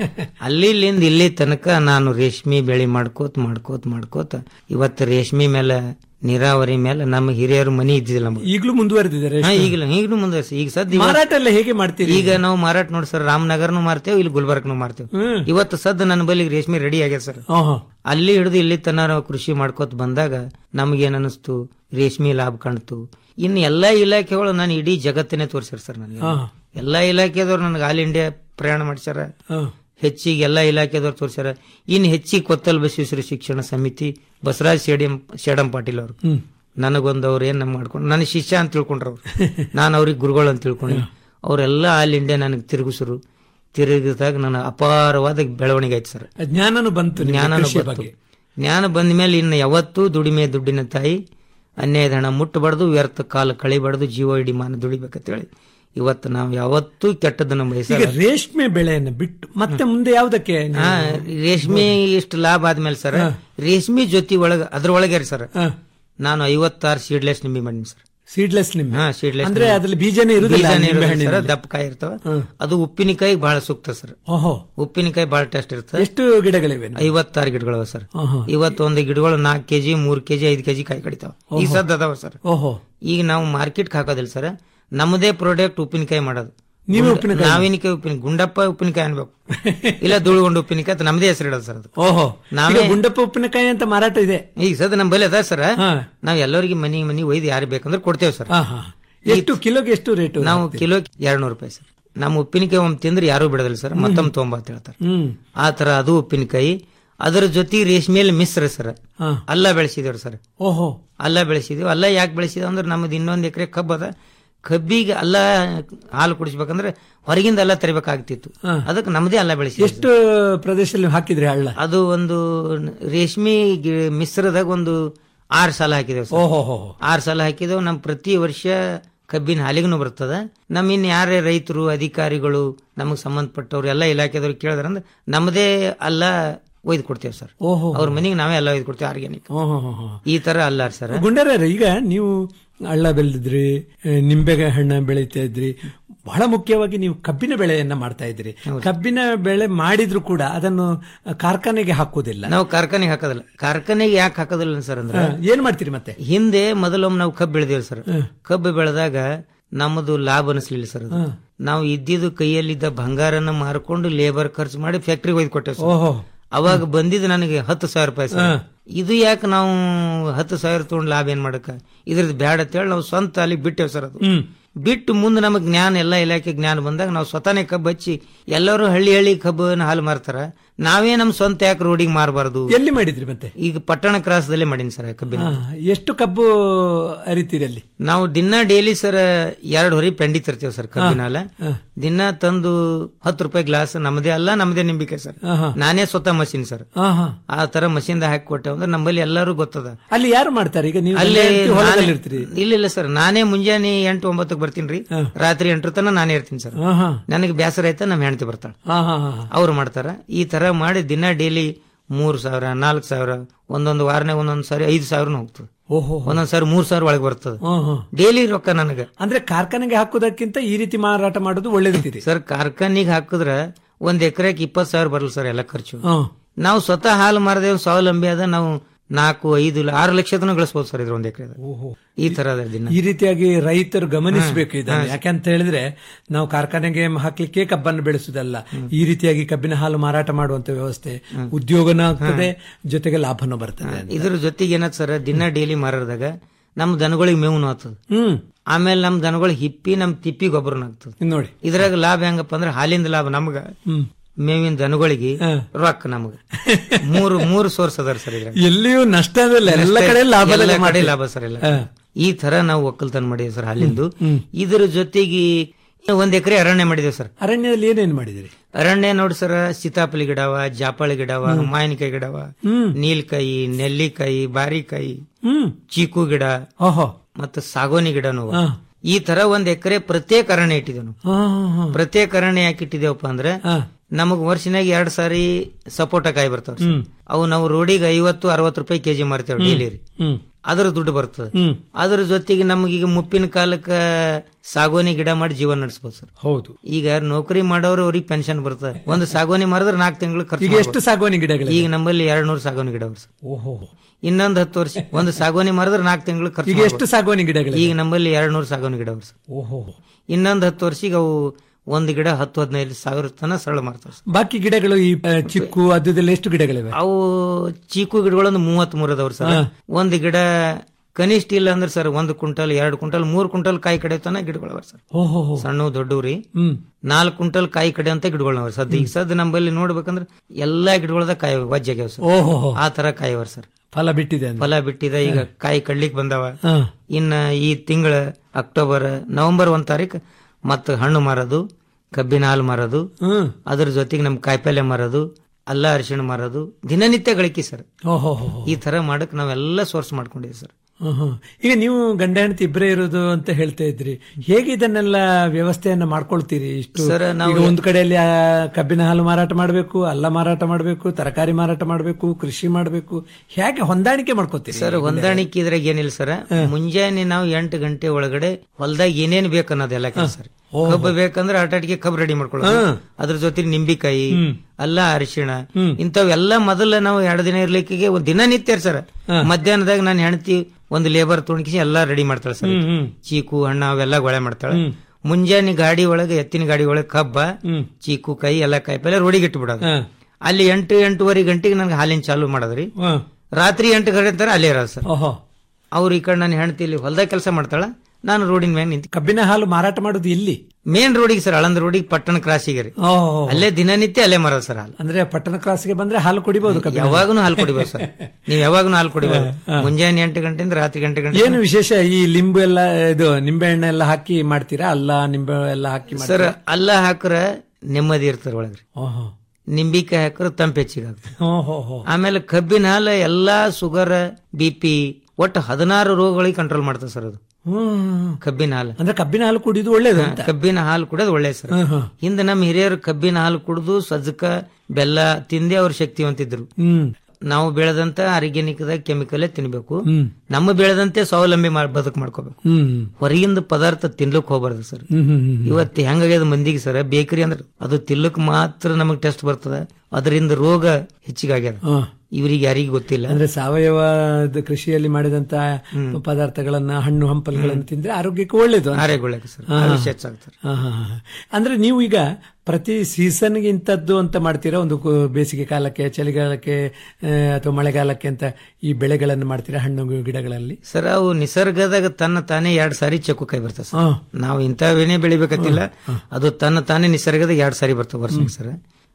ಅಲ್ಲಿ ಇಲ್ಲಿಂದ ಇಲ್ಲಿ ತನಕ ನಾನು ರೇಷ್ಮೆ ಬೆಳೆ ಮಾಡ್ಕೋತ ಮಾಡ್ಕೋತ ಮಾಡ್ಕೋತ ಇವತ್ತು ರೇಷ್ಮೆ ಮೇಲೆ ನೀರಾವರಿ ಮೇಲೆ ನಮ್ಮ ಹಿರಿಯರು ಮನಿ ಇದ್ದಿದ್ದಿಲ್ಲ ನಮಗೆ ಈಗಲೂ ಮುಂದುವರೆದಿದ್ದಾರೆ ಹಾ ಈಗಲೂ ಈಗಲೂ ಮುಂದುವರ್ಸಿ ಈಗ ಸದ್ಯ ಇವತ್ತು- ಮಾರಾಟ ಎಲ್ಲ ಹೇಗೆ ಮಾಡ್ತೀರಿ ಈಗ ನಾವು ಮಾರಾಟ ನೋಡಿ ಸರ್ ರಾಮನಗರ್ನು ಮಾರ್ತೇವೆ ಇಲ್ಲಿ ಗುಲ್ಬರ್ಗ್ನು ಮಾರ್ತೇವೆ ಹ್ಮ್. ಇವತ್ತು ಸದ್ದ ನನ್ನ ಬಳಿ ರೇಷ್ಮೆ ರೆಡಿ ಆಗ್ಯದ ಸರ್ ಆಹಾ. ಅಲ್ಲಿ ಹಿಡಿದು ಇಲ್ಲಿ ತನ ನಾವು ಕೃಷಿ ಮಾಡ್ಕೋತ ಬಂದಾಗ ನಮಗೇನ್ ಅನಿಸ್ತು ರೇಷ್ಮೆ ಲಾಭ ಕಾಣ್ತು ಇನ್ನು ಎಲ್ಲಾ ಇಲಾಖೆಗಳು ನಾನು ಇಡೀ ಜಗತ್ತನ್ನೇ ತೋರಿಸ್ಯಾರ ಸರ್ ನನಗೆ ಹಾ. ಎಲ್ಲಾ ಇಲಾಖೆದವ್ರು ನನಗೆ ಆಲ್ ಇಂಡಿಯಾ ಪ್ರಯಾಣ ಮಾಡಿಸ್ಯಾರ ಹಾ. ಹೆಚ್ಚಿಗೆ ಎಲ್ಲಾ ಇಲಾಖೆದವ್ರು ತೋರಿಸ್ಯಾರ ಇನ್ನು ಹೆಚ್ಚಿಗೆ ಕೊತ್ತಲ್ ಬಸವೇಶ್ವರ ಶಿಕ್ಷಣ ಸಮಿತಿ ಬಸವರಾಜ್ ಸೇಡಿಯಂ ಸೇಡಂ ಪಾಟೀಲ್ ಅವರು ಹ್ಮ್. ನನಗೊಂದು ಅವ್ರು ಏನ್ ಮಾಡ್ಕೊಂಡು ನನ್ನ ಶಿಷ್ಯ ಅಂತ ತಿಳ್ಕೊಂಡ್ರು ಅವ್ರು ನಾನು ಅವ್ರಿಗೆ ಗುರುಗಳು ಅಂತ ತಿಳ್ಕೊಂಡು ಅವರೆಲ್ಲ ಆಲ್ ಇಂಡಿಯಾ ನನಗೆ ತಿರುಗಿಸ್ರು ತಿರುಗಿದಾಗ ನನ್ನ ಅಪಾರವಾದ ಬೆಳವಣಿಗೆ ಆಯ್ತು ಸರ್ ಜ್ಞಾನನು ಬಂತು ನಿಮ್ಗೆ ಜ್ಞಾನ ಕೃಷಿಯ ಬಂತು ಬಗ್ಗೆ ಜ್ಞಾನ ಬಂದ ಮೇಲೆ ಇನ್ನು ಯಾವತ್ತೂ ದುಡಿಮೆ ದುಡ್ಡಿನ ತಾಯಿ ಅನ್ಯಾಯದ ಹಣ ಮುಟ್ಟಬಾರ್ದು ವ್ಯರ್ಥ ಕಾಲ ಕಳಿಬಾರ್ದು ಜೀವ ಇಡೀ ಮಾನ ದುಡಿಬೇಕಂತ ಹೇಳಿ ಇವತ್ತು ನಾವು ಯಾವತ್ತೂ ಕೆಟ್ಟದನ್ನ ಈಗ ಬಯಸ ರೇಷ್ಮೆ ಬೆಳೆಯನ್ನು ಬಿಟ್ಟು ಮತ್ತೆ ಮುಂದೆ ಯಾವುದಕ್ಕೆ ನೀವು- ಹಾ ರೇಷ್ಮೆ ಇಷ್ಟು ಲಾಭ ಆದ್ಮೇಲೆ ಸರ್ ರೇಷ್ಮೆ ಜೊತೆ ಒಳಗ ಅದ್ರೊಳಗೆ ರೀ ಸರ್ ನಾನು ಐವತ್ತಾರು ಸೀಡ್ಲೆಸ್ ನಿಂಬೆ ಮಾಡೀನಿ ಸರ್ ಸೀಡ್ಲೆಸ್ ನಿಂಬೆ ಹಾ ಸೀಡ್ಲೆಸ್ ಅಂದ್ರೆ ಅದ್ರಲ್ಲಿ ಬೀಜನೇ ಇರುದಿಲ್ಲ ನಿಂಬೆ ಸರ್ ಹಣ್ಣಿನಲ್ಲಿ. ದಪ್ಪಕಾಯಿ ಇರ್ತಾವ ಅದು ಉಪ್ಪಿನಕಾಯಿ ಬಹಳ ಸೂಕ್ತ ಸರ್ ಓಹೋ ಉಪ್ಪಿನಕಾಯಿ ಬಹಳ ಟೇಸ್ಟ್ ಇರ್ತದೆ ಎಷ್ಟು ಗಿಡಗಳಿವೆ ಐವತ್ತಾರು ಗಿಡಗಳವ ಸರ್ ಆಹಾ. ಇವತ್ತೊಂದು ಗಿಡಗಳು ನಾಲ್ಕು ಕೆಜಿ ಮೂರ್ ಕೆಜಿ ಐದು ಕೆಜಿ ಕಾಯಿ ಕಡಿತಾವ ಈಗ ಓಹೋ. ಸದ್ ಅದಾವ ಸರ್ ಓಹೋ ಈಗ ನಾವು ಮಾರ್ಕೆಟ್ ಹಾಕೋದಿಲ್ಲ ಸರ್ ನಮ್ಮದೇ ಪ್ರಾಡಕ್ಟ್ ಉಪ್ಪಿನಕಾಯಿ ಮಾಡೋದು ನೀವೇ ಗುಂಡ- ಉಪ್ಪಿನಕಾಯಿ ನಾವಿನಕಾಯಿ ಉಪ್ಪಿನ ಗುಂಡಪ್ಪ ಉಪ್ಪಿನಕಾಯಿ ಅನ್ಬೇಕು ಇಲ್ಲ ಧೂಳುಗೊಂಡು ಉಪ್ಪಿನಕಾಯಿ ಅಂತ ನಮ್ಮದೇ ಹೆಸರು ಇಡೋದು ಸರ್ ಅದು ಓಹೋ ನಾವೇ ಈಗ ಗುಂಡಪ್ಪ ಉಪ್ಪಿನಕಾಯಿ ಅಂತ ಮಾರಾಟ ಇದೆ ಈಗ ಸದ್ ನಮ್ಮ ಬಲ್ಲಿ ಅದ ಸರ್ ಹಾ. ನಾವ್ ಎಲ್ಲರಿಗೆ ಮನಿ ಮನಿ ಒಯ್ದು ಯಾರು ಬೇಕಂದ್ರೆ ಕೊಡ್ತೇವೆ ಸರ್ ಆಹಾ. ಎಷ್ಟು ಕಿಲೋಗೆ ಎಷ್ಟು ರೇಟು ನಾವು ಕಿಲೋ ಎರಡ್ ನೂರು ರೂಪಾಯಿ ಸರ್ ನಮ್ಮ ಉಪ್ಪಿನಕಾಯಿ ಒಮ್ಮೆ ತಿಂದ್ರೆ ಯಾರು ಬಿಡೋದಿಲ್ಲ ಸರ್ ಮತ್ತೊಮ್ಮೆ ತೊಂಬ ಅಂತ ಹೇಳ್ತಾರೆ ಹ್ಮ್ ಆ ತರ ಅದು ಉಪ್ಪಿನಕಾಯಿ ಅದರ ಜೊತೆ ರೇಷ್ಮೆಯಲ್ಲಿ ಮಿಶ್ರ ಸರ್ ಹಾ. ಅಲ್ಲ ಬೆಳೆಸಿದೇವ್ರಿ ಸರ್ ಓಹೋ ಅಲ್ಲ ಬೆಳೆಸಿದೀವಿ ಅಲ್ಲ ಯಾಕೆ ಬೆಳೆಸಿದೇವ್ ಅಂದ್ರೆ ನಮ್ಮದು ಇನ್ನೊಂದು ಎಕರೆ ಕಬ್ಬು ಅದ ಕಬ್ಬಿಗೆ ಅಲ್ಲ ಹಾಲು ಕುಡಿಸ್ಬೇಕಂದ್ರೆ ಹೊರಗಿಂದ ಅಲ್ಲ ತರಬೇಕಾಗ್ತಿತ್ತು ಹಾ. ಅದಕ್ಕೆ ನಮ್ಮದೇ ಅಲ್ಲ ಬೆಳೆಸಿ ಎಷ್ಟು ಪ್ರದೇಶದಲ್ಲಿ ಹಾಕಿದ್ರಿ ಹಳ್ಳ ಅದು ಒಂದು ರೇಷ್ಮೆ ಗಿ- ಮಿಶ್ರದಾಗ ಒಂದು ಆರು ಸಾಲ ಹಾಕಿದೇವ್ ಸರ್ ಓಹೋ ಹೋ ಆರು ಸಲ ಹಾಕಿದೆವು ನಮ್ ಪ್ರತಿ ವರ್ಷ ಕಬ್ಬಿನ ಹಾಲಿಗೂ ಬರ್ತದ ನಮ್ಮ ಇನ್ ಯಾರೇ ರೈತರು ಅಧಿಕಾರಿಗಳು ನಮಗ್ ಸಂಬಂಧಪಟ್ಟವ್ರು ಎಲ್ಲ ಇಲಾಖೆದವ್ರು ಕೇಳಿದ್ರಂದ್ರೆ ನಮ್ಮದೇ ಅಲ್ಲ ಒಯ್ದು ಕೊಡ್ತೇವೆ ಸರ್ ಓಹೋ ಅವ್ರ ಮನೆಗೆ ನಾವೇ ಎಲ್ಲ ಒಯ್ದು ಕೊಡ್ತೇವೆ ಆರ್ಗ್ಯಾನಿಕ್ ಓಹೋ ಹೋ, ಹೋ. ಈ ತರ ಅಲ್ಲ ಸರ್ ಗುಂಡಾರ ಈಗ ನೀವು ಹಳ್ಳ ಬೆಳೆದಿದ್ರಿ ಆ, ನಿಂಬೆ ಹಣ್ಣ ಬೆಳೀತಾ ಇದ್ರಿ ಬಹಳ ಮುಖ್ಯವಾಗಿ ನೀವು ಕಬ್ಬಿನ ಬೆಳೆಯನ್ನ ಮಾಡ್ತಾ ಇದ್ರಿ ಕಬ್ಬಿನ ಬೆಳೆ ಮಾಡಿದ್ರು ಕೂಡ ಅದನ್ನು ಕಾರ್ಖಾನೆಗೆ ಹಾಕುವುದಿಲ್ಲ ನಾವು ಕಾರ್ಖಾನೆಗೆ ಹಾಕೋದಿಲ್ಲ ಕಾರ್ಖಾನೆಗೆ ಯಾಕೆ ಹಾಕೋದಿಲ್ಲ ಸರ್ ಅಂದ್ರೆ ಆ, ಏನ್ ಮಾಡ್ತೀರಿ ಮತ್ತೆ ಹಿಂದೆ ಮೊದಲೊಮ್ಮೆ ನಾವು ಕಬ್ಬು ಬೆಳೆದೇವ್ ಸರ್ ಕಬ್ಬು ಬೆಳೆದಾಗ ನಮ್ಮದು ಲಾಭ ಅನಿಸ್ಲಿಲ್ಲ ಸರ್ ಅದು. ನಾವು ಇದ್ದಿದ್ದು ಕೈಯಲ್ಲಿದ್ದ ಬಂಗಾರನ ಮಾರ್ಕೊಂಡು ಲೇಬರ್ ಖರ್ಚು ಮಾಡಿ ಫ್ಯಾಕ್ಟ್ರಿಗೆ ಒಯ್ದು ಕೊಟ್ಟೇವೆ ಸರ್ ಓಹೋ ಅವಾಗ ಬಂದಿದ್ದು ನನಗೆ ಹತ್ತು ಸಾವಿರ ರೂಪಾಯಿ ಸರ್ ಇದು ಯಾಕೆ ನಾವು ಹತ್ತು ಸಾವಿರ ತಗೊಂಡು ಲಾಭ ಏನ್ ಮಾಡಕ ಇದ್ರದ್ದು ಬ್ಯಾಡ ಅಂತೇಳಿ ನಾವು ಸ್ವಂತ ಅಲ್ಲಿ ಬಿಟ್ಟೇವ್ ಸರ್ ಅದು ಹ್ಮ್ ಬಿಟ್ಟು ಮುಂದೆ ನಮಗೆ ಜ್ಞಾನ ಎಲ್ಲ ಇಲಾಖೆ ಜ್ಞಾನ ಬಂದಾಗ ನಾವು ಸ್ವತಃನೇ ಕಬ್ಬು ಹಚ್ಚಿ ಎಲ್ಲರೂ ಹಳ್ಳಿ ಹಳ್ಳಿ ಕಬ್ಬನ್ನ ಹಾಲು ಮಾರ್ತಾರ ನಾವೇ ನಮ್ ಸ್ವಂತ ಯಾಕೆ ರೋಡಿಗೆ ಮಾರಬಾರ್ದು ಎಲ್ಲಿ ಮಾಡಿದ್ರಿ ಮತ್ತೆ ಈಗ ಪಟ್ಟಣ ಕ್ರಾಸ್ದಲ್ಲೇ ಮಾಡೀನಿ ಸರ್ ಕಬ್ಬಿನ ಹಾ, ಎಷ್ಟು ಕಬ್ಬು ಅರಿತೀರಿ ಅಲ್ಲಿ ನಾವು ದಿನ ಡೈಲಿ ಸರ್ ಎರಡ್ ಹೊರಿ ಪೆಂಡಿ ತರ್ತೀವಿ ಸರ್ ಕಬ್ಬಿನ ಹಾಲ ಹಾ. ದಿನ ತಂದು ಹತ್ತು ರೂಪಾಯಿ ಗ್ಲಾಸ್ ನಮ್ಮದೇ ಅಲ್ಲ ನಮ್ಮದೇ ನಿಂಬಿಕೆ ಸರ್ ಆಹಾ. ನಾನೇ ಸ್ವತಃ ಮಷಿನ್ ಸರ್ ಆಹಾ. ಆ ತರ ಮಷಿನ್ ಹಾಕಿ ಕೊಟ್ಟೆ ಅಂದ್ರೆ ನಮ್ಮಲ್ಲಿ ಎಲ್ಲರೂ ಗೊತ್ತದ ಅಲ್ಲಿ ಯಾರು ಮಾಡ್ತಾರೆ ಈಗ ನೀವು ಅಲ್ಲಿ ಹೆಂಡ್ತಿ ಹೊಲದಲ್ಲಿ ನಾನೇ- ಇರ್ತೀರಿ ಇಲ್ಲ ಇಲ್ಲ ಸರ್ ನಾನೇ ಮುಂಜಾನೆ ಎಂಟು ಒಂಬತ್ತಕ್ಕೆ ಬರ್ತೀನಿ ರೀ ರಾತ್ರಿ ಎಂಟರ ತನ ನಾನೇ ಇರ್ತೀನಿ ಸರ್ ಆಹಾ. ನನಗೆ ಬೇಸರ ಆಯ್ತಾ ನಮ್ಮ ಹೆಂಡತಿ ಬರ್ತಾಳೆ ಆಹಾ, ಆಹಾ. ಅವ್ರು ಮಾಡ್ತಾರ ಈ ತರ ಮಾಡಿ ದಿನ ಡೈಲಿ ಮೂರ್ ಸಾವಿರ ನಾಲ್ಕು ಸಾವಿರ ಒಂದೊಂದು ವಾರನಾಗ ಒಂದೊಂದ್ ಸಾರಿ ಐದು ಸಾವಿರನೂ ಹೋಗ್ತದೆ ಓಹೋ ಒಂದೊಂದ್ ಸಾರಿ ಮೂರ್ ಸಾವಿರ ಒಳಗೆ ಬರ್ತದೆ ಆಹಾ. ಡೈಲಿ ರೊಕ್ಕ ನನಗೆ ಅಂದ್ರೆ ಕಾರ್ಖಾನೆಗೆ ಹಾಕೋದಕ್ಕಿಂತ ಈ ರೀತಿ ಮಾರಾಟ ಮಾಡೋದು ಒಳ್ಳೇದಿದ್ದೀರಿ ಸರ್ ಕಾರ್ಖಾನಿಗೆ ಹಾಕಿದ್ರ ಒಂದ್ ಎಕರೆಗೆ ಇಪ್ಪತ್ತು ಸಾವಿರ ಬರಲ್ಲ ಸರ್ ಎಲ್ಲ ಖರ್ಚು ಹಾ. ನಾವು ಸ್ವತಃ ಹಾಲು ಮಾರದೇವ್ ಸ್ವಾವಲಂಬಿ ಅದ ನಾವು ನಾಲ್ಕು ಐದು ಇಲ್ಲ ಆರು ಲಕ್ಷ ತನಕ ಗಳಿಸಬಹುದು ಸರ್ ಇದ್ರ ಒಂದ್ ಎಕರೆ ಈ ತರ ಅದ ದಿನ ಈ ರೀತಿಯಾಗಿ ರೈತರು ಗಮನಿಸಬೇಕು ಇದನ್ನು ಯಾಕಂತ ಹೇಳಿದ್ರೆ ನಾವು ಕಾರ್ಖಾನೆಗೆ ಹಾಕ್ಲಿಕ್ಕೆ ಕಬ್ಬನ್ನು ಬೆಳೆಸುದಲ್ಲ ಈ ರೀತಿಯಾಗಿ ಕಬ್ಬಿನ ಹಾಲು ಮಾರಾಟ ಮಾಡುವಂತ ವ್ಯವಸ್ಥೆ ಉದ್ಯೋಗನೂ ಆಗ್ತದೆ ಜೊತೆಗೆ ಲಾಭನೂ ಬರ್ತದೆ ಇದ್ರ ಜೊತೆಗೆ ಏನತ್ ಸರ್ ದಿನ ಡೈಲಿ ಮಾರದಾಗ ನಮ್ ದನಗಳಿಗೆ ಮೇವು ಆಗ್ತದ ಹ್ಮ್ ಆಮೇಲೆ ನಮ್ ದನಗಳಿಗೆ ಹಿಪ್ಪಿ ನಮ್ ತಿಪ್ಪಿ ಗೊಬ್ಬರನ ಆಗ್ತದ ನೋಡಿ ಇದ್ರಾಗ ಲಾಭ ಹೆಂಗಪ್ಪ ಅಂದ್ರೆ ಹಾಲಿಂದ ಲಾಭ ನಮ್ಗ ಹ್ಮ್ ಮೇವಿನ ದನಗಳಿಗೆ ರೊಕ್ಕ ನಮಗ ಮೂರು ಮೂರು ಸೋರ್ಸ್ ಅದಾರ ಸರ್ ಇದ್ರಾಗ ಎಲ್ಲಿಯೂ ನಷ್ಟ ಅದಲ್ಲ ಎಲ್ಲ ಕಡೆ ಲಾಭ ಎಲ್ಲ ಕಡೆ ಲಾಭ ಸರ್ ಎಲ್ಲ ಈ ತರ ನಾವು ಒಕ್ಕಲ್ತನ ಮಾಡಿದೇವೆ ಸರ್ ಹಾಲಿಂದು ಇದ್ರ ಜೊತೆಗೆ ಒಂದ್ ಎಕರೆ ಅರಣ್ಯ ಮಾಡಿದೇವೆ ಸರ್ ಅರಣ್ಯದಲ್ಲಿ ಏನೇನ್ ಮಾಡಿದಿರಿ ಅರಣ್ಯ ನೋಡಿ ಸರ್ ಸೀತಾಫಲಿ ಗಿಡವ ಜಾಪಾಳಿ ಗಿಡವ ಮಾವಿನಕಾಯಿ ಗಿಡವ ನೀಲ್ಕಾಯಿ ನೆಲ್ಲಿಕಾಯಿ ಬಾರಿಕಾಯಿ ಹ್ಮ್ ಚೀಕು ಗಿಡ ಓಹೋ ಮತ್ತು ಸಾಗೋನಿ ಗಿಡನು ಹಾ. ಈ ತರ ಒಂದ್ ಎಕರೆ ಪ್ರತ್ಯೇಕ ಅರಣ್ಯ ಇಟ್ಟಿದ್ದೇವೆ ನಾವು ಹಾ, ಹಾ, ಹಾ. ಪ್ರತ್ಯೇಕ ಅರಣ್ಯ ಯಾಕೆ ಇಟ್ಟಿದ್ದೇವಪ್ಪ ಅಂದ್ರೆ ನಮಗ್ ವರ್ಷನಾಗ ಎರಡ್ ಸಾರಿ ಸಪೋಟ ಕಾಯಿ ಬರ್ತಾವ ಹ್ಮ್. ಅವು ನಾವು ರೋಡಿಗೆ ಐವತ್ತು ಅರವತ್ತು ರೂಪಾಯಿ ಕೆಜಿ ಮಾರ್ತೇವೆ ಡೈಲಿ ರೀ ಹ್ಮ್ ಅದ್ರ ದುಡ್ಡು ಬರ್ತದೆ ಹ್ಮ್. ಅದ್ರ ಜೊತೆಗೆ ನಮಗೀಗ ಮುಪ್ಪಿನ ಕಾಲಕ್ಕ ಸಾಗೋನಿ ಗಿಡ ಮಾಡಿ ಜೀವನ ನಡೆಸಬಹುದು ಸರ್ ಹೌದು ಈಗ ನೌಕರಿ ಮಾಡೋರು ಅವ್ರಿಗೆ ಪೆನ್ಷನ್ ಬರ್ತದೆ ಒಂದು ಸಾಗೋನಿ ಮಾಡಿದ್ರೆ ನಾಲ್ಕು ತಿಂಗಳು ಖರ್ಚು ಈಗ ಎಷ್ಟು ಮಾಡ್ಬೋದು. ಸಾಗುವಾನಿ ಗಿಡಗಳು ಈಗ ನಮ್ಮಲ್ಲಿ ಎರಡ್ ನೂರು ಸಾಗೋನಿ ಗಿಡ ಅವ್ರು ಸರ್ ಓಹೋ ಇನ್ನೊಂದು ಹತ್ತು ವರ್ಷ ಒಂದು ಸಾಗೋನಿ ಮಾಡಿದ್ರೆ ನಾಲ್ಕು ತಿಂಗಳು ಖರ್ಚು ಈಗ ಎಷ್ಟು ಮಾಡ್ಬೋದು. ಸಾಗುವಾನಿ ಗಿಡಗಳು ಈಗ ನಮ್ಮಲ್ಲಿ ಎರಡ್ ನೂರು ಸಾಗೋನಿ ಗಿಡ ಅವ್ರು ಸರ್ ಓಹೋ ಇನ್ನೊಂದು ಹತ್ತು ವರ್ಷಿಗೆ ಅವು ಒಂದು ಗಿಡ ಹತ್ತು ಹದಿನೈದು ಸಾವಿರ ತನ ಸರಳ ಮಾಡ್ತಾವೆ ಸರ್ ಬಾಕಿ ಗಿಡಗಳು ಈ ಆ, ಚಿಕ್ಕು ಅದುದೆಲ್ಲ ಎಷ್ಟು ಗಿಡಗಳಿವೆ ಅವು ಚೀಕು ಗಿಡಗಳೊಂದು ಮೂವತ್ತ್ ಮೂರು ಅದಾವ್ರಿ ಸರ್ ಹಾ. ಒಂದು ಗಿಡ ಕನಿಷ್ಠ ಇಲ್ಲ ಅಂದ್ರೆ ಸರ್ ಒಂದು ಕ್ವಿಂಟಲ್ ಎರಡು ಕ್ವಿಂಟಲ್ ಮೂರು ಕ್ವಿಂಟಲ್ ಕಾಯಿ ಕಡೆ ತನ ಗಿಡಗಳವ ಸರ್ ಓಹೋ ಹೋ. ಸಣ್ಣ ದೊಡ್ಡವ್ರಿ ಹ್ಮ್ ನಾಲ್ಕು ಕ್ವಿಂಟಲ್ ಕಾಯಿ ಕಡೆ ಅಂತ ಗಿಡಗಳವ ಸದ್ ಈಗ ಸದ್ ನಂಬಲ್ಲಿ ನೋಡ್ಬೇಕಂದ್ರೆ ಎಲ್ಲಾ ಗಿಡಗಳದ ಕಾಯಿ ವಜ್ಜಾಗ್ಯಾವ ಸರ್ ಓಹೋ ಹೋ. ಆ ತರ ಕಾಯಿವ ಸರ್ ಫಲ ಬಿಟ್ಟಿದೆ ಅಂದ್ರೆ. ಫಲ ಬಿಟ್ಟಿದೆ ಈಗ ಕಾಯಿ ಕಡ್ಲಿಕ್ ಬಂದವ ಹಾ. ಇನ್ನ ಈ ತಿಂಗಳ ಅಕ್ಟೋಬರ್ ನವೆಂಬರ್ ಒಂದ್ ತಾರೀಕು ಮತ್ತ ಹಣ್ಣು ಮಾರೋದು ಕಬ್ಬಿನ ಹಾಲು ಮಾರೋದು ಹ್ಮ್ ಅದ್ರ ಜೊತೆಗೆ ನಮ್ ಕಾಯಿಪಲ್ಯ ಮಾರೋದು ಅಲ್ಲ ಅರಿಶಿಣ ಮಾರೋದು ದಿನನಿತ್ಯ ಗಳಿಕೆ ಸರ್ ಓಹೋ ಹೋ, ಹೋ. ಈ ತರ ಮಾಡಕ್ ನಾವೆಲ್ಲ ಸೋರ್ಸ್ ಮಾಡ್ಕೊಂಡಿದ್ದೀವಿ ಸರ್ ಹ್ಮ್, ಹ್ಮ್. ಈಗ ನೀವು ಗಂಡ ಹೆಂಡತಿ ಇಬ್ಬರೇ ಇರೋದು ಅಂತ ಹೇಳ್ತಾ ಇದ್ರಿ ಹೇಗೆ ಇದನ್ನೆಲ್ಲ ವ್ಯವಸ್ಥೆಯನ್ನ ಮಾಡ್ಕೊಳ್ತೀರಿ ಇಷ್ಟು ಸರ್, ನಾವು- ಈಗ ಒಂದು ಕಡೆಯಲ್ಲಿ ಆ, ಕಬ್ಬಿನ ಹಾಲು ಮಾರಾಟ ಮಾಡಬೇಕು ಅಲ್ಲ ಮಾರಾಟ ಮಾಡಬೇಕು ತರಕಾರಿ ಮಾರಾಟ ಮಾಡಬೇಕು ಕೃಷಿ ಮಾಡಬೇಕು ಹೇಗೆ ಹೊಂದಾಣಿಕೆ ಮಾಡ್ಕೋತೀರಿ ಸರ್ ಹೊಂದಾಣಿಕೆ ಇದ್ರಾಗ ಏನಿಲ್ಲ ಸರ್ ಮುಂಜಾನೆ ನಾವು ಎಂಟು ಗಂಟೆ ಒಳಗಡೆ ಹೊಲದಾಗ ಏನೇನ್ ಬೇಕು ಅನ್ನೋದೆಲ್ಲ ಕೆಲಸ ಸರ್ ಕಬ್ಬು ಬೇಕಂದ್ರೆ ಆಟಾಟಿಗೆ ಕಬ್ಬು ರೆಡಿ ಮಾಡ್ಕೊಳ್ಳೋದು ಅದ್ರ ಜೊತೆಗೆ ನಿಂಬಿಕಾಯಿ ಅಲ್ಲ ಅರಿಶಿಣ ಇಂಥವೆಲ್ಲ ಮೊದಲ ನಾವು ಎರಡು ದಿನ ಇರ್ಲಿಕ್ಕೆ ಒಂದ್ ದಿನನಿತ್ಯ ಸರ್ ಮಧ್ಯಾಹ್ನದಾಗ ನಾನು ಹೆಂಡತಿ ಒಂದು ಲೇಬರ್ ತೊಣಕಿಸಿ ಎಲ್ಲಾ ರೆಡಿ ಮಾಡ್ತಾಳೆ ಸರ್ ಚೀಕು ಹಣ್ಣು ಅವೆಲ್ಲ ಗೊಳೆ ಮಾಡ್ತಾಳೆ ಮುಂಜಾನೆ ಗಾಡಿ ಒಳಗೆ ಎತ್ತಿನ ಗಾಡಿ ಒಳಗೆ ಕಬ್ಬ ಚೀಕು ಕಾಯಿ ಎಲ್ಲ ಕಾಯಿ ಪಲ್ಯ ರೋಡಿಗೆ ಇಟ್ಟು ಬಿಡೋದು ಅಲ್ಲಿ ಎಂಟು ಎಂಟೂವರೆ ಗಂಟೆಗೆ ನನ್ಗೆ ಹಾಲಿನ ಚಾಲು ಮಾಡೋದ್ರಿ ರಾತ್ರಿ ಎಂಟು ಗಂಟೆ ತರ ಅಲ್ಲೇ ಇರೋದು ಸರ್ ಓಹೋ ಅವ್ರು ಈ ಕಡೆ ನನ್ನ ಹೆಂಡತಿ ಇಲ್ಲಿ ಹೊಲದಾಗ ಕೆಲಸ ಮಾಡ್ತಾಳ ನಾನು ರೋಡಿನ ಮ್ಯಾಗ ನಿಂತು ಕಬ್ಬಿನ ಹಾಲು ಮಾರಾಟ ಮಾಡೋದು ಇಲ್ಲಿ ಮೇನ್ ರೋಡಿಗೆ ಸರ್ ಆಳಂದ ರೋಡಿಗೆ ಪಟ್ಟಣ ಕ್ರಾಸಿಗೆ ರೀ ಓಹೋ ಅಲ್ಲೇ ದಿನನಿತ್ಯ ಅಲ್ಲೇ ಮರೋದು ಸರ್ ಹಾಲು ಅಂದ್ರೆ ಪಟ್ಟಣ ಕ್ರಾಸ್ಗೆ ಬಂದ್ರೆ ಹಾಲು ಕುಡಿಬಹುದು ಕಬ್ಬಿನ ಹಾಲು. ಯಾವಾಗನು ಹಾಲು ಕುಡಿಬೋದು ಸರ್ ನೀವು ಯಾವಾಗನು ಹಾಲು ಕುಡಿಬೋದು ಮುಂಜಾನೆ ಎಂಟು ಗಂಟೆಯಿಂದ ರಾತ್ರಿ ಗಂಟೆ ಗಂಟೆ ಏನು ವಿಶೇಷ ಈ ಲಿಂಬು ಎಲ್ಲ ಇದು ನಿಂಬೆ ಹಣ್ಣು ಎಲ್ಲ ಹಾಕಿ ಮಾಡ್ತೀರಾ ಅಲ್ಲ ನಿಂಬೆ ಎಲ್ಲ ಹಾಕಿ ಸರ್ ಮಾಡ್ತೀರಾ ಅಲ್ಲ ಹಾಕ್ರ ನೆಮ್ಮದಿ ಇರ್ತಾರ ಒಳಗ್ರಿ ಓಹೋ ನಿಂಬಿಕಾಯಿ ಹಾಕ್ರ ತಂಪು ಹೆಚ್ಚಿಗೆ ಆಗ್ತದೆ ಓಹೋ ಹೋ ಆಮೇಲೆ ಕಬ್ಬಿನ ಹಾಲು ಎಲ್ಲಾ ಸುಗರ್ ಬಿ ಪಿ ಒಟ್ಟು ಹದಿನಾರು ರೋಗಗಳಿಗೆ ಕಂಟ್ರೋಲ್ ಮಾಡ್ತದೆ ಸರ್ ಅದು ಹ್ಮ್ ಕಬ್ಬಿನ ಹಾಲು ಅಂದ್ರೆ ಕಬ್ಬಿನ ಹಾಲು ಕುಡಿಯೋದು ಒಳ್ಳೇದು ಅಂತ ಕಬ್ಬಿನ ಹಾಲು ಕುಡಿಯೋದು ಒಳ್ಳೆ ಸರ್ ಹ್ಮ್, ಹ್ಮ್. ಹಿಂದೆ ನಮ್ಮ ಹಿರಿಯರು ಕಬ್ಬಿನ ಹಾಲು ಕುಡಿದು ಸಜ್ಜಕ ಬೆಲ್ಲ ತಿಂದೇ ಅವ್ರು ಶಕ್ತಿವಂತಿದ್ರು ಹ್ಮ್ ನಾವು ಬೆಳೆದಂತ ಆರ್ಗ್ಯಾನಿಕ್ ಕೆಮಿಕಲ್ ತಿನ್ಬೇಕು ಹ್ಮ್ ನಮ್ಮ ಬೆಳೆದಂತೆ ಸ್ವಾವಲಂಬಿ ಮಾಡ್ ಬದುಕು ಮಾಡ್ಕೋಬೇಕು ಹ್ಮ್ ಹೊರಗಿಂದ ಪದಾರ್ಥ ತಿನ್ಲಕ್ ಹೋಗ್ಬಾರ್ದು ಸರ್ ಹ್ಮ್ ಹ್ಮ್ ಹ್ಮ್ ಇವತ್ತು ಹೆಂಗಾಗ್ಯದ ಮಂದಿಗೆ ಸರ್ ಬೇಕರಿ ಅಂದ್ರೆ ಅದು ತಿನ್ಲಕ್ ಮಾತ್ರ ನಮಗ್ ಟೆಸ್ಟ್ ಬರ್ತದ ಅದರಿಂದ ರೋಗ ಹೆಚ್ಚಿಗಾಗ್ಯದ ಹಾ. ಇವ್ರಿಗೆ ಯಾರಿಗೂ ಗೊತ್ತಿಲ್ಲ ಅಂದ್ರೆ ಸಾವಯವ ಕೃಷಿಯಲ್ಲಿ ಮಾಡಿದಂತ ಪದಾರ್ಥಗಳನ್ನ ಹಣ್ಣು ಹಂಪಲುಗಳನ್ನು ತಿಂದ್ರೆ ಆರೋಗ್ಯಕ್ಕೆ ಒಳ್ಳೇದು ಅಂತ. ಆರೋಗ್ಯ ಒಳ್ಳೆದು ಸರ್ ಹಾ. ಆಯುಷ್ಯ ಹೆಚ್ಚಾಗ್ತದೆ ಹಾ, ಹಾ, ಹಾ. ಅಂದ್ರೆ ನೀವು ಈಗ ಪ್ರತಿ ಸೀಸನ್ಗೆ ಇಂಥದ್ದು ಅಂತ ಮಾಡ್ತೀರಾ ಒಂದು ಕು- ಬೇಸಿಗೆ ಕಾಲಕ್ಕೆ ಚಳಿಗಾಲಕ್ಕೆ ಆ, ಅಥವಾ ಮಳೆಗಾಲಕ್ಕೆ ಅಂತ ಈ ಬೆಳೆಗಳನ್ನು ಮಾಡ್ತೀರಾ ಹಣ್ಣು ಗಿಡಗಳಲ್ಲಿ ಸರ್ ಅವು ನಿಸರ್ಗದಾಗ ತನ್ನ ತಾನೇ ಎರಡ್ ಸಾರಿ ಚಕ್ಕು ಕೈ ಬರ್ತದೆ ಸರ್ ಹಾ. ನಾವು ಇಂಥವೇನೇ ಬೆಳಿಬೇಕಂತಿಲ್ಲ ಅದು ತನ್ನ ತಾನೇ ನಿಸರ್ಗದಾಗ ಎರಡ್ ಸಾರಿ ಬರ್ತವೆ ವರ್ಷಕ್ಕೆ ಸರ್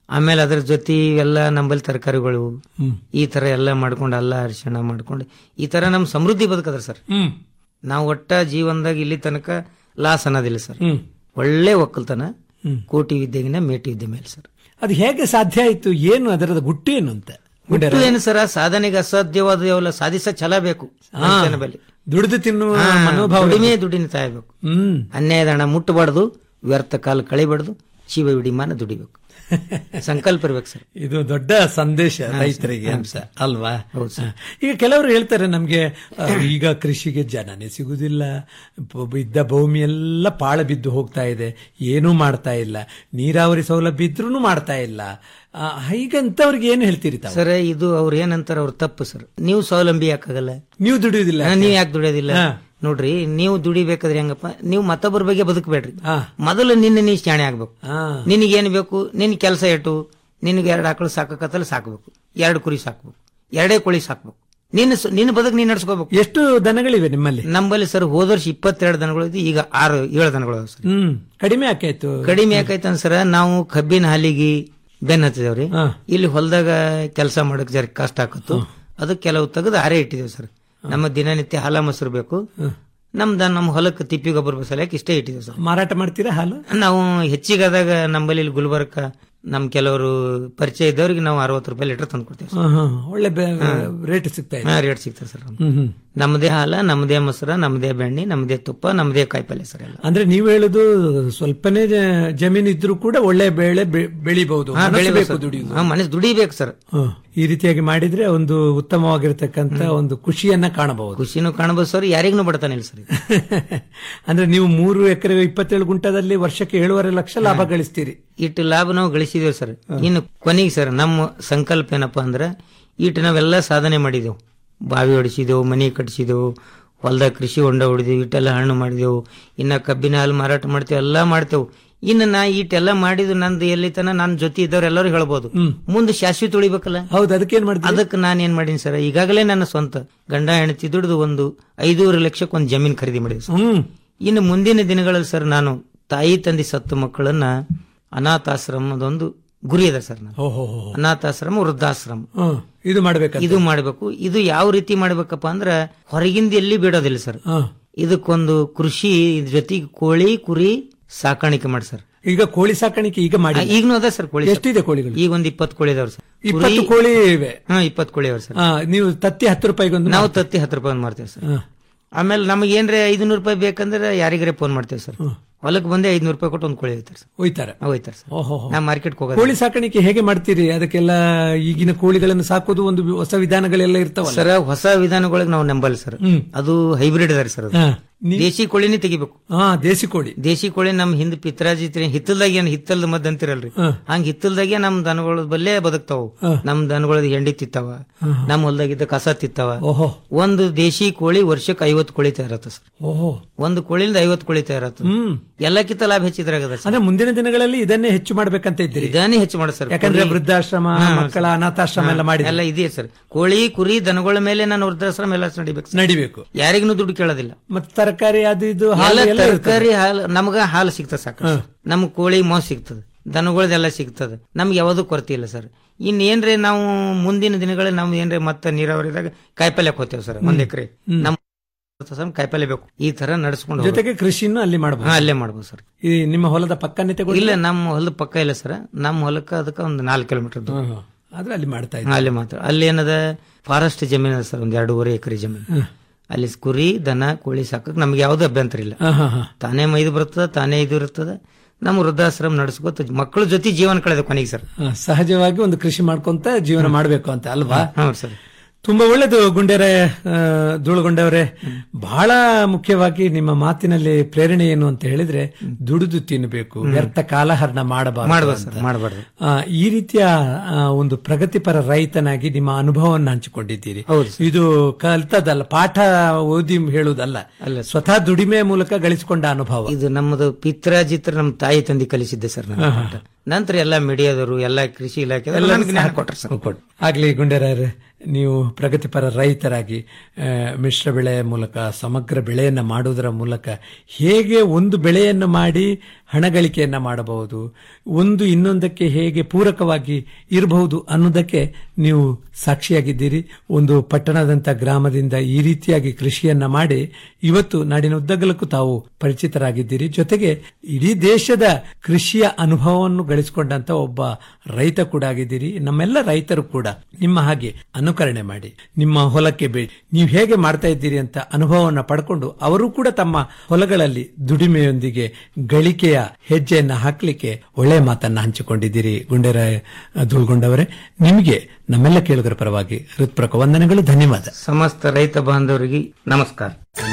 ಆಮೇಲೆ ಅದ್ರ ಜೊತೆ ಎಲ್ಲ ನಂಬಲ್ಲಿ ತರಕಾರಿಗಳು ಹ್ಮ್. ಈ ತರ ಎಲ್ಲ ಮಾಡ್ಕೊಂಡು ಅಲ್ಲ ಅರಿಶಿಣ ಮಾಡ್ಕೊಂಡು ಈ ತರ ನಮ್ ಸಮೃದ್ಧಿ ಬದುಕದ್ರ ಸರ್ ಹ್ಮ್ ನಾವು ಒಟ್ಟ ಜೀವನದಾಗ ಇಲ್ಲಿ ತನಕ ಲಾಸ್ ಅನ್ನೋದಿಲ್ಲ ಸರ್ ಹ್ಮ್. ಒಳ್ಳೆ ಒಕ್ಕಲ್ತನ ಹ್ಮ್. ಕೋಟಿ ವಿದ್ಯೆಗಿನ ಮೇಟಿ ವಿದ್ಯೆ ಮೇಲೆ ಸರ್ ಅದು ಹೇಗೆ ಸಾಧ್ಯ ಆಯ್ತು ಏನು ಅದರದ ಗುಟ್ಟು ಏನು ಅಂತ ಹುಟ್ಟು ಏನು ಸರ ಸಾಧನೆಗೆ ಅಸಾಧ್ಯವಾದ ಯಾವಲ್ಲ ಸಾಧಿಸ ಛಲ ಬೇಕು ಮನುಷ್ಯನ ಬಳಿ ದುಡಿದು ತಿನ್ನುವ ಹಾ, ಮನೋಭಾವ ದುಡಿಮೆ ದುಡಿನ ತಾಯಬೇಕು ಹ್ಮ್ ಅನ್ಯಾಯದ ಹಣ ಮುಟ್ಟಬಾರ್ದು ವ್ಯರ್ಥ ಕಾಲ ಕಳಿಬಾರ್ದು ಜೀವ ವಿಡಿಮಾನ ದುಡಿಬೇಕು ಸಂಕಲ್ಪ ಇರ್ಬೇಕು ಸರ್ ಇದು ದೊಡ್ಡ ಸಂದೇಶ ಹಾ, ರೈತರಿಗೆ ಹಾ, ಅಂತ ಸರ್. ಅಲ್ವಾ ಹೌದು ಸರ್. ಹಾ. ಈಗ ಕೆಲವರು ಹೇಳ್ತಾರೆ ನಮ್ಗೆ ಆ, ಈಗ ಕೃಷಿಗೆ ಜನನೇ ಸಿಗುದಿಲ್ಲ ಬ- ಇದ್ದ ಭೂಮಿ ಎಲ್ಲ ಪಾಳ ಬಿದ್ದು ಹೋಗ್ತಾ ಇದೆ ಏನೂ ಮಾಡ್ತಾ ಇಲ್ಲ ನೀರಾವರಿ ಸೌಲಭ್ಯ ಇದ್ರೂ ಮಾಡ್ತಾ ಇಲ್ಲ ಆ, ಹೀಗಂತವ್ರಿಗೆ ಏನ್ ಹೇಳ್ತೀರಿ ತಾವು ಸರ್ ಇದು ಅವ್ರು ಏನಂತಾರ ಅವ್ರ ತಪ್ಪು ಸರ್ ನೀವು ಸ್ವಾವಲಂಬಿ ಯಾಕಾಗಲ್ಲ ನೀವು ದುಡಿಯೋದಿಲ್ಲ ನೀವು ಯಾಕೆ ದುಡಿಯೋದಿಲ್ಲ ಹಾ. ನೋಡ್ರಿ ನೀವು ದುಡಿಬೇಕಾದ್ರೆ ಹೆಂಗಪ್ಪ ನೀವು ಮತ್ತೊಬ್ಬರ ಬಗ್ಗೆ ಬದುಕಬೇಡ್ರಿ ಹಾ. ಮೊದಲು ನಿನ್ನ ನೀ ಶಾಣೆ ಆಗ್ಬೇಕು ಹಾ. ನಿನಗೇನು ಬೇಕು ನಿನ್ ಕೆಲಸ ಇಟ್ಟು ನಿನಗೆ ಎರಡು ಆಕಳು ಸಾಕಕತ್ತಲ್ಲ ಸಾಕಬೇಕು ಎರಡು ಕುರಿ ಸಾಕ್ಬೇಕು ಎರಡೇ ಕೋಳಿ ಸಾಕ್ಬೇಕು ನಿನ್ನ ಸ- ನಿನ್ನ ಬದುಕು ನೀನ್ ನಡ್ಸ್ಕೋಬೇಕು ಎಷ್ಟು ದನಗಳಿವೆ ನಿಮ್ಮಲ್ಲಿ ನಮ್ಮಲ್ಲಿ ಸರ್ ಹೋದ ವರ್ಷ ಇಪ್ಪತ್ತೆರಡು ದನಗಳು ಇದ್ದು ಈಗ ಆರು ಏಳು ದನಗಳು ಅದಾವ ಸರ್ ಹ್ಮ್ ಕಡಿಮೆ ಆಕಾಯ್ತು ಕಡಿಮೆ ಯಾಕೈತೆ ಸರ ನಾವು ಕಬ್ಬಿನ ಹಾಲಿಗೆ ಬೆನ್ ಹತ್ತಿದೇವ್ರಿ ಹಾ. ಇಲ್ಲಿ ಹೊಲದಾಗ ಕೆಲಸ ಮಾಡಕ್ ಜರ ಕಷ್ಟ ಆಕತ್ತು ಅದು ಕೆಲವು ತೆಗೆದು ಆರೇ ಇಟ್ಟಿದ್ದೇವೆ ಸರ್ ನಮ್ಮ ದಿನನಿತ್ಯ ಹಾಲ ಮೊಸರು ಬೇಕು ನಮ್ದ ನಮ್ಮ ಹೊಲಕ್ಕೆ ತಿಪ್ಪಿ ಗೊಬ್ಬರ ಬಸಲಕ್ಕೆ ಇಷ್ಟೇ ಇಟ್ಟಿದ್ದೇವೆ ಸರ್ ಮಾರಾಟ ಮಾಡ್ತೀರಾ ಹಾಲು ನಾವು ಹೆಚ್ಚಿಗಾದಾಗ ನಮ್ಮಲ್ಲಿ ಇಲ್ಲಿ ಗುಲ್ಬರ್ಗ ನಮ್ ಕೆಲವರು ಪರಿಚಯ ಇದ್ದವ್ರಿಗೆ ನಾವು ಅರವತ್ತು ರೂಪಾಯಿ ಲೀಟರ್ ತಂದು ಕೊಡ್ತೇವೆ ಹಾ, ಹಾ. ಒಳ್ಳೆ ರೇಟ್ ಸಿಗ್ತಾ ಇದೆ ರೇಟ್ ಸಿಗ್ತದೆ ಸರ್ ಹ್ಮ್ ಹ್ಮ್ ನಮ್ಮದೇ ಹಾಲ ನಮ್ಮದೇ ಮೊಸರ ನಮ್ಮದೇ ಬೆಣ್ಣೆ ನಮ್ಮದೇ ತುಪ್ಪ ನಮ್ಮದೇ ಕಾಯಿಪಲ್ಯ ಸರ್ ಎಲ್ಲ ಅಂದ್ರೆ ನೀವು ಹೇಳುದು ಸ್ವಲ್ಪನೇ ಜ- ಜಮೀನು ಇದ್ರೂ ಕೂಡ ಒಳ್ಳೆ ಬೆಳೆ ಬೆ- ಬೆಳಿಬಹುದು ಹಾ, ಮನಸ್ಸು ಬೆಳಿಬೇಕು ಬೇಕು ಸರ್. ದುಡಿಯುವುದು ಹಾ, ಮನಸ್ಸು ದುಡಿಬೇಕು ಸರ್ ಹ. ಈ ರೀತಿಯಾಗಿ ಮಾಡಿದ್ರೆ ಒಂದು ಉತ್ತಮವಾಗಿರ್ತಕ್ಕಂತ ಒಂದು ಖುಷಿಯನ್ನ ಕಾಣಬಹುದು ಖುಷಿನೂ ಕಾಣಬಹುದು ಸರ್ ಯಾರಿಗೂ ಬಡತಾನಿಲ್ಲ ಸರ್ ಅಂದ್ರೆ ನೀವು ಮೂರು ಎಕರೆ ಇಪ್ಪತ್ತೇಳು ಗುಂಟದಲ್ಲಿ ವರ್ಷಕ್ಕೆ ಏಳುವರೆ ಲಕ್ಷ ಲಾಭ ಗಳಿಸ್ತೀರಿ ಇಟ್ಟು ಲಾಭ ನಾವು ಗಳಿಸಿದೇವು ಸರ್ ಇನ್ನು ಕೊನೆಗೆ ಸರ್ ನಮ್ಮ ಸಂಕಲ್ಪ ಏನಪ್ಪಾ ಅಂದ್ರೆ ಇಟ್ಟು ನಾವೆಲ್ಲ ಸಾಧನೆ ಮಾಡಿದೆವು ಬಾವಿ ಹೊಡಿಸಿದೆವು ಮನೆ ಕಟ್ಟಿಸಿದೆವು ಹೊಲದಾಗ ಕೃಷಿ ಹೊಂಡ ಹೊಡಿದೆವು ಇಟ್ಟೆಲ್ಲ ಹಣ್ಣು ಮಾಡಿದೆವು ಇನ್ನ ಕಬ್ಬಿನ ಹಾಲು ಮಾರಾಟ ಮಾಡ್ತೇವೆ ಎಲ್ಲ ಮಾಡ್ತೇವೆ ಇನ್ನು ನಾ ಇಟ್ಟೆಲ್ಲ ಮಾಡಿದ್ದು ನಂದು ಎಲ್ಲಿ ತನ ನನ್ನ ಜೊತೆ ಇದ್ದವ್ರೆಲ್ಲರೂ ಹೇಳ್ಬೋದು ಮುಂದೆ ಶಾಶ್ವತ ಉಳಿಬೇಕಲ್ಲ ಹೌದು ಅದಕ್ಕೇನ್ ಮಾಡಿದ್ರಿ ಅದಕ್ಕೆ ನಾನು ಏನ್ ಮಾಡೀನಿ ಸರ್ ಈಗಾಗಲೇ ನನ್ನ ಸ್ವಂತ ಗಂಡ ಹೆಂಡತಿ ದುಡಿದು ಒಂದು ಐದೂವರೆ ಲಕ್ಷಕ್ಕೆ ಒಂದು ಜಮೀನು ಖರೀದಿ ಮಾಡಿದೆ ಸರ್ ಹ್ಮ್ ಇನ್ನು ಮುಂದಿನ ದಿನಗಳಲ್ಲಿ ಸರ್ ನಾನು ತಾಯಿ ತಂದೆ ಸತ್ತು ಮಕ್ಕಳನ್ನ ಅನಾಥಾಶ್ರಮದೊಂದು ಗುರಿ ಇದೆ ಸರ್ ನಾನು ಓಹೋ ಅನಾಥಾಶ್ರಮ ವೃದ್ಧಾಶ್ರಮ ಹ್ಮ್. ಇದು ಮಾಡ್ಬೇಕಂತ ಇದು ಮಾಡಬೇಕು ಇದು ಯಾವ ರೀತಿ ಮಾಡ್ಬೇಕಪ್ಪ ಅಂದ್ರೆ ಹೊರಗಿಂದ ಎಲ್ಲಿ ಬಿಡೋದಿಲ್ಲ ಸರ್ ಹ. ಇದಕ್ಕೊಂದು ಕೃಷಿ ಇದ್ರ ಜೊತೆಗೆ ಕೋಳಿ ಕುರಿ ಸಾಕಾಣಿಕೆ ಮಾಡಿ ಸರ್ ಈಗ ಕೋಳಿ ಸಾಕಾಣಿಕೆ ಈಗ ಮಾಡಿ ಈಗನೂ ಅದ ಸರ್ ಕೋಳಿ ಎಷ್ಟಿದೆ ಕೋಳಿಗಳು ಈಗ ಒಂದ್ ಇಪ್ಪತ್ತು ಕೋಳಿ ಇದಾವ್ರಿ ಸರ್ ಇಪ್ಪತ್ತು ಕೋಳಿ ಇವೆ ಹಾ ಇಪ್ಪತ್ತು ಕೋಳಿ ಇದಾವ್ರಿ ಸರ್ ಆ, ನೀವು ತತ್ತಿ ಹತ್ತು ರೂಪಾಯಿಗೊಂದು ನಾವು ತತ್ತಿ ಹತ್ತು ರೂಪಾಯಿ ಒಂದ್ ಮಾಡ್ತೇವೆ ಸರ್ ಹ. ಆಮೇಲೆ ನಮಗೆ ಏನ್ರೆ ಐದುನೂರು ರೂಪಾಯಿ ಬೇಕಂದ್ರೆ ಯಾರಿಗಾರೆ ಫೋನ್ ಮಾಡ್ತೇವೆ ಸರ್ ಹೊಲಕ್ಕೆ ಬಂದೆ ಐದ್ನೂರು ರೂಪಾಯಿ ಕೊಟ್ಟು ಒಂದು ಕೋಳಿ ಹೋಯ್ತಾರೆ ಸರ್ ಒಯ್ತಾರೆ ಹೋಯ್ತಾರೆ ಸರ್ ಓಹೋ ನಾ ಮಾರ್ಕೆಟ್ಗೆ ಹೋಗೋದು ಕೋಳಿ ಸಾಕಾಣಿಕೆ ಹೇಗೆ ಮಾಡ್ತೀರಿ ಅದಕ್ಕೆಲ್ಲ ಈಗಿನ ಕೋಳಿಗಳನ್ನು ಸಾಕೋದು ಒಂದು ಹೊಸ ವಿಧಾನಗಳೆಲ್ಲ ಇರ್ತಾವಲ್ಲ ಸರ್ ಹೊಸ ವಿಧಾನಗಳಿಗೆ ನಾವು ನಂಬಲ್ಲ ಸರ್ ಹ್ಮ್. ಅದು ಹೈಬ್ರಿಡ್ ಅದಾರೆ ಸರ್ ಅದು ಹಾ. ನೀ- ದೇಶಿ ಕೋಳಿನೇ ತೆಗಿಬೇಕು ಹಾ ದೇಸಿ ಕೋಳಿ ದೇಶಿ ಕೋಳಿ ನಮ್ ಹಿಂದ್ ಪಿತ್ರಾಜಿ ಹಿತ್ತಲ್ದಾಗ ಏನ್ ಹಿತ್ತಲ್ದ ಮದ್ ಅಂತಿರಲ್ರಿ ಹಾ. ಹಂಗ ಹಿತ್ತಲ್ದಾಗೆ ನಮ್ ದನಗಳ ಬಲ್ಲೇ ಬದುಕ್ತಾವ ಹಾ. ನಮ್ ದನಗಳದ ಹೆಂಡಿ ತಿತ್ತಾವ ನಮ್ ಹೊಲ್ದಾಗಿದ್ದ ಕಸ ತಿತ್ತಾವ ಓಹೋ ಒಂದು ದೇಶಿ ಕೋಳಿ ವರ್ಷಕ್ಕೆ ಐವತ್ತು ಕೋಳಿ ತಯಾರತ್ತ ಸರ್ ಓಹೋ ಒಂದು ಕೋಳಿಯಿಂದ ಐವತ್ತು ಕೋಳಿ ತಯಾರತ್ತ ಹ್ಮ್ ಎಲ್ಲಕ್ಕಿಂತ ಲಾಭ ಹೆಚ್ಚಿದ್ರಾಗದ ಸರ್ ಅಂದ್ರೆ ಮುಂದಿನ ದಿನಗಳಲ್ಲಿ ಇದನ್ನೇ ಹೆಚ್ಚು ಮಾಡ್ಬೇಕಂತ ಇದ್ದೀರಿ ಇದಾನೇ ಹೆಚ್ಚು ಮಾಡ ಸರ್ ಯಾಕಂದ್ರೆ ಕೋಳಿ- ವೃದ್ಧಾಶ್ರಮ ಹಾ, ಮಕ್ಕಳ ಅನಾಥಾಶ್ರಮ ಎಲ್ಲ ಮಾಡಿ ಎಲ್ಲ ಇದೆ ಸರ್ ಕೋಳಿ ಕುರಿ ದನಗಳ ಮೇಲೆ ನಾನು ವೃದ್ಧಾಶ್ರಮ ಎಲ್ಲ ನಡಿಬೇಕು ಸರ್. ನಡಿಬೇಕು ಯಾರಿಗೂ ದುಡ್ಡು ಕೇಳೋದಿಲ್ಲ ಮತ್ತೆ ತರಕಾರಿ ಅದು ಇದು ಹಾಲು ಎಲ್ಲ ಎಲ್ಲ ಇರ್ತದೆ. ತರಕಾರಿ ಹಾಲು ನಮ್ಗ ಹಾಲು ಸಿಗ್ತದೆ ಸಾಕು ನಮ್ಗ್ ಕೋಳಿ ಮಾಂಸ ಸಿಗ್ತದೆ ದನಗಳದೆಲ್ಲ ಸಿಗ್ತದೆ ನಮ್ಗೆ ಯಾವ್ದು ಕೊರತೆ ಇಲ್ಲ ಸರ್ ಇನ್ನೇನ್ರಿ ನಾವು ಮುಂದಿನ ದಿನಗಳಲ್ಲಿ ನಾವು ಏನ್ರಿ ಮತ್ತೆ ನೀರಾವರಿದಾಗ ಕಾಯಿಪಲ್ಯಕ್ಕೆ ಹೋಗ್ತೇವೆ ಸರ್ ಒಂದ್ ಎಕರೆ ನಮ್ ಕಾಯಿಪಲ್ಯ ಬೇಕು ಈ ತರ ನಡ್ಸ್ಕೊಂಡು ಹೋಗ್ಬೇಕು. ಜೊತೆಗೆ ಕೃಷಿನೂ ಅಲ್ಲಿ ಹಾ, ಮಾಡಬಹುದು ಅಲ್ಲೇ ಮಾಡ್ಬೋದು ಸರ್ ಈ ನಿಮ್ಮ ಹೊಲದ ಪಕ್ಕನೇ ತಗೊಳ್ಳಿ ಇಲ್ಲ ನಮ್ಮ ಹೊಲದ ಪಕ್ಕ ಇಲ್ಲ ಸರ್ ನಮ್ಮ ಹೊಲಕ್ಕ ಅದಕ್ಕೆ ಒಂದು ನಾಲ್ಕು ಕಿಲೋಮೀಟರ್ ದೂರ ಆದ್ರೆ ಅಲ್ಲಿ ಮಾಡ್ತಾ ಹಾ, ಇದ್ದೀವಿ ಅಲ್ಲಿ ಮಾತ್ರ ಅಲ್ಲಿ ಏನದ ಫಾರೆಸ್ಟ್ ಜಮೀನು ಅದ ಸರ್ ಒಂದ್ ಎರಡೂವರೆ ಎಕರೆ ಜಮೀನು ಅಲ್ಲಿ ಕುರಿ ದನ ಕೋಳಿ ಸಾಕಕ್ ನಮ್ಗೆ ಯಾವ್ದು ಅಭ್ಯಂತರ ಇಲ್ಲ ಹಾ, ಹಾ, ಹಾ. ತಾನೇ ಮೈದು ಬರ್ತದ ತಾನೇ ಇದು ಇರ್ತದ ನಮ್ಮ ವೃದ್ಧಾಶ್ರಮ ನಡೆಸ್ಕೊತ ಮಕ್ಕಳ ಜೊತೆ ಜೀವನ ಕಳೆದ ಕೊನೆಗೆ ಸರ್ ಹಾ, ಸಹಜವಾಗಿ ಒಂದು ಕೃಷಿ ಮಾಡ್ಕೊಂತ ಜೀವನ ಮಾಡಬೇಕು ಅಂತ ಅಲ್ವಾ ಹೌದು ಸರ್ ತುಂಬಾ ಒಳ್ಳೇದು ಗುಂಡೆರೆ ಧೂಳುಗೊಂಡವರೇ ಬಹಳ ಮುಖ್ಯವಾಗಿ ನಿಮ್ಮ ಮಾತಿನಲ್ಲಿ ಪ್ರೇರಣೆ ಏನು ಅಂತ ಹೇಳಿದ್ರೆ ದುಡಿದು ತಿನ್ನಬೇಕು ವ್ಯರ್ಥ ಕಾಲಹರಣ ಮಾಡಬಾರದು ಮಾಡ್ಬೋದು ಅಂತ. ಸರ್ ಮಾಡಬಾರ್ದು ಆ, ಈ ರೀತಿಯ ಆ, ಒಂದು ಪ್ರಗತಿಪರ ರೈತನಾಗಿ ನಿಮ್ಮ ಅನುಭವವನ್ನು ಹಂಚಿಕೊಂಡಿದ್ದೀರಿ ಹೌದು ಇದು ಕಲ್ತದಲ್ಲ ಪಾಠ ಓದಿ ಹೇಳುವುದಲ್ಲ ಸ್ವತಃ ದುಡಿಮೆ ಮೂಲಕ ಗಳಿಸಿಕೊಂಡ ಅನುಭವ ಇದು ನಮ್ಮದು ಪಿತ್ರಾಜಿತ್ರ ನಮ್ಮ ತಾಯಿ ತಂದೆ ಕಲಿಸಿದ್ದೆ ಸರ್ ನನ್ನ ಪಾಠ. ನಂತರ ಎಲ್ಲ ಮೀಡಿಯಾದವರು ಎಲ್ಲ ಕೃಷಿ ಇಲಾಖೆ ಎಲ್ಲರೂ ಜ್ಞಾನ ಸಹ ಕೊಟ್ರು ಸರ್ ಕೊಟ್ರು. ಆಗ್ಲಿ ಗುಂಡೇರಾಯರೇ ನೀವು ಪ್ರಗತಿಪರ ರೈತರಾಗಿ ಆ, ಮಿಶ್ರ ಬೆಳೆ ಮೂಲಕ ಸಮಗ್ರ ಬೆಳೆಯನ್ನ ಮಾಡುವುದರ ಮೂಲಕ ಹೇಗೆ ಒಂದು ಬೆಳೆಯನ್ನು ಮಾಡಿ ಹಣಗಳಿಕೆಯನ್ನ ಮಾಡಬಹುದು ಒಂದು ಇನ್ನೊಂದಕ್ಕೆ ಹೇಗೆ ಪೂರಕವಾಗಿ ಇರಬಹುದು ಅನ್ನೋದಕ್ಕೆ ನೀವು ಸಾಕ್ಷಿಯಾಗಿದ್ದೀರಿ ಒಂದು ಪಟ್ಟಣದಂತ ಗ್ರಾಮದಿಂದ ಈ ರೀತಿಯಾಗಿ ಕೃಷಿಯನ್ನ ಮಾಡಿ ಇವತ್ತು ನಾಡಿನ ಉದ್ದಗಲಕ್ಕೂ ತಾವು ಪರಿಚಿತರಾಗಿದ್ದೀರಿ ಜೊತೆಗೆ ಇಡೀ ದೇಶದ ಕೃಷಿಯ ಅನುಭವವನ್ನು ಗಳಿಸಿಕೊಂಡಂತ ಒಬ್ಬ ರೈತ ಕೂಡ ಆಗಿದ್ದೀರಿ ನಮ್ಮೆಲ್ಲ ರೈತರು ಕೂಡ ನಿಮ್ಮ ಹಾಗೆ ಅನುಕರಣೆ ಮಾಡಿ ನಿಮ್ಮ ಹೊಲಕ್ಕೆ ಬೇಡಿ ನೀವು ಹೇಗೆ ಮಾಡ್ತಾ ಇದ್ದೀರಿ ಅಂತ ಅನುಭವವನ್ನು ಪಡ್ಕೊಂಡು ಅವರು ಕೂಡ ತಮ್ಮ ಹೊಲಗಳಲ್ಲಿ ದುಡಿಮೆಯೊಂದಿಗೆ ಗಳಿಕೆಯ ಹೆಜ್ಜೆಯನ್ನ ಹಾಕ್ಲಿಕ್ಕೆ ಒಳ್ಳೆಯ ಮಾತನ್ನ ಹಂಚಿಕೊಂಡಿದ್ದೀರಿ ಗುಂಡೇರಾಯ ಧೂಳ್ಗೊಂಡವರೇ ನಿಮಗೆ ನಮ್ಮೆಲ್ಲ ಕೇಳುಗರ ಪರವಾಗಿ ಹೃತ್ಪೂರ್ವಕ ವಂದನೆಗಳು ಧನ್ಯವಾದ ಸಮಸ್ತ ರೈತ ಬಾಂಧವರಿಗೆ ನಮಸ್ಕಾರ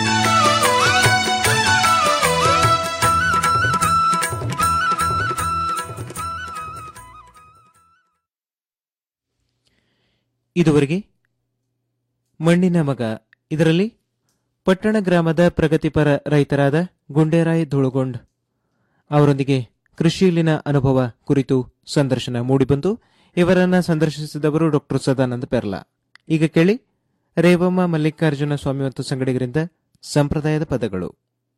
ಇದುವರೆಗೆ ಮಣ್ಣಿನ ಮಗ ಇದರಲ್ಲಿ ಪಟ್ಟಣ ಗ್ರಾಮದ ಪ್ರಗತಿಪರ ರೈತರಾದ ಗುಂಡೇರಾಯ್ ಧುಳುಗೊಂಡ್ ಅವರೊಂದಿಗೆ ಕೃಷಿಯಲ್ಲಿನ ಅನುಭವ ಕುರಿತು ಸಂದರ್ಶನ ಮೂಡಿಬಂತು ಇವರನ್ನ ಸಂದರ್ಶಿಸಿದವರು ಡಾಕ್ಟರ್ ಸದಾನಂದ ಪೆರ್ಲಾ ಈಗ ಕೇಳಿ ರೇವಮ್ಮ ಮಲ್ಲಿಕಾರ್ಜುನ ಸ್ವಾಮಿ ಮತ್ತು ಸಂಗಡಿಗರಿಂದ ಸಂಪ್ರದಾಯದ ಪದಗಳು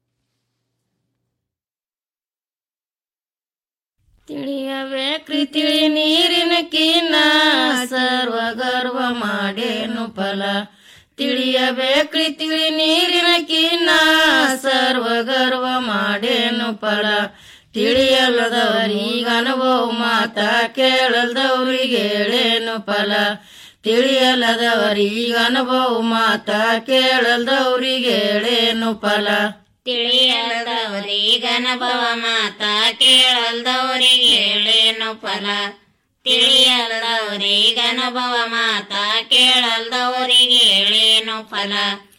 ತಿಳಿಯಬೇಕ್ರಿ ತಿಳಿ ನೀರಿನ ಕಿನ್ನ ಸರ್ವ ಗರ್ವ ಮಾಡೇನು ಫಲ ತಿಳಿಯಬೇಕ್ರಿ ತಿಳಿ ನೀರಿನ ಕಿನ್ನ ಸರ್ವ ಗರ್ವ ಮಾಡೇನು ಫಲ ತಿಳಿಯಲ್ಲದವರೀಗ ಅನುಭವ ಮಾತ ಕೇಳಲ್ದವ್ರಿಗೆ ಹೇಳೇನು ಫಲ ತಿಳಿಯಲ್ಲದವರೀಗ ಅನುಭವ ಮಾತ ಕೇಳಲ್ದವ್ರಿಗೆ ಹೇಳೇನು ಫಲ ತಿಳಿಯಲ್ದವರಿಗೆ ಅನುಭವ ಮಾತ ಕೇಳಲ್ದವರಿಗೆ ಹೇಳೇನು ಫಲ ತಿಳಿಯಲ್ದವರಿಗೆ ಅನುಭವ ಮಾತ ಕೇಳಲ್ದವರಿಗೆ ಹೇಳೇನು ಫಲ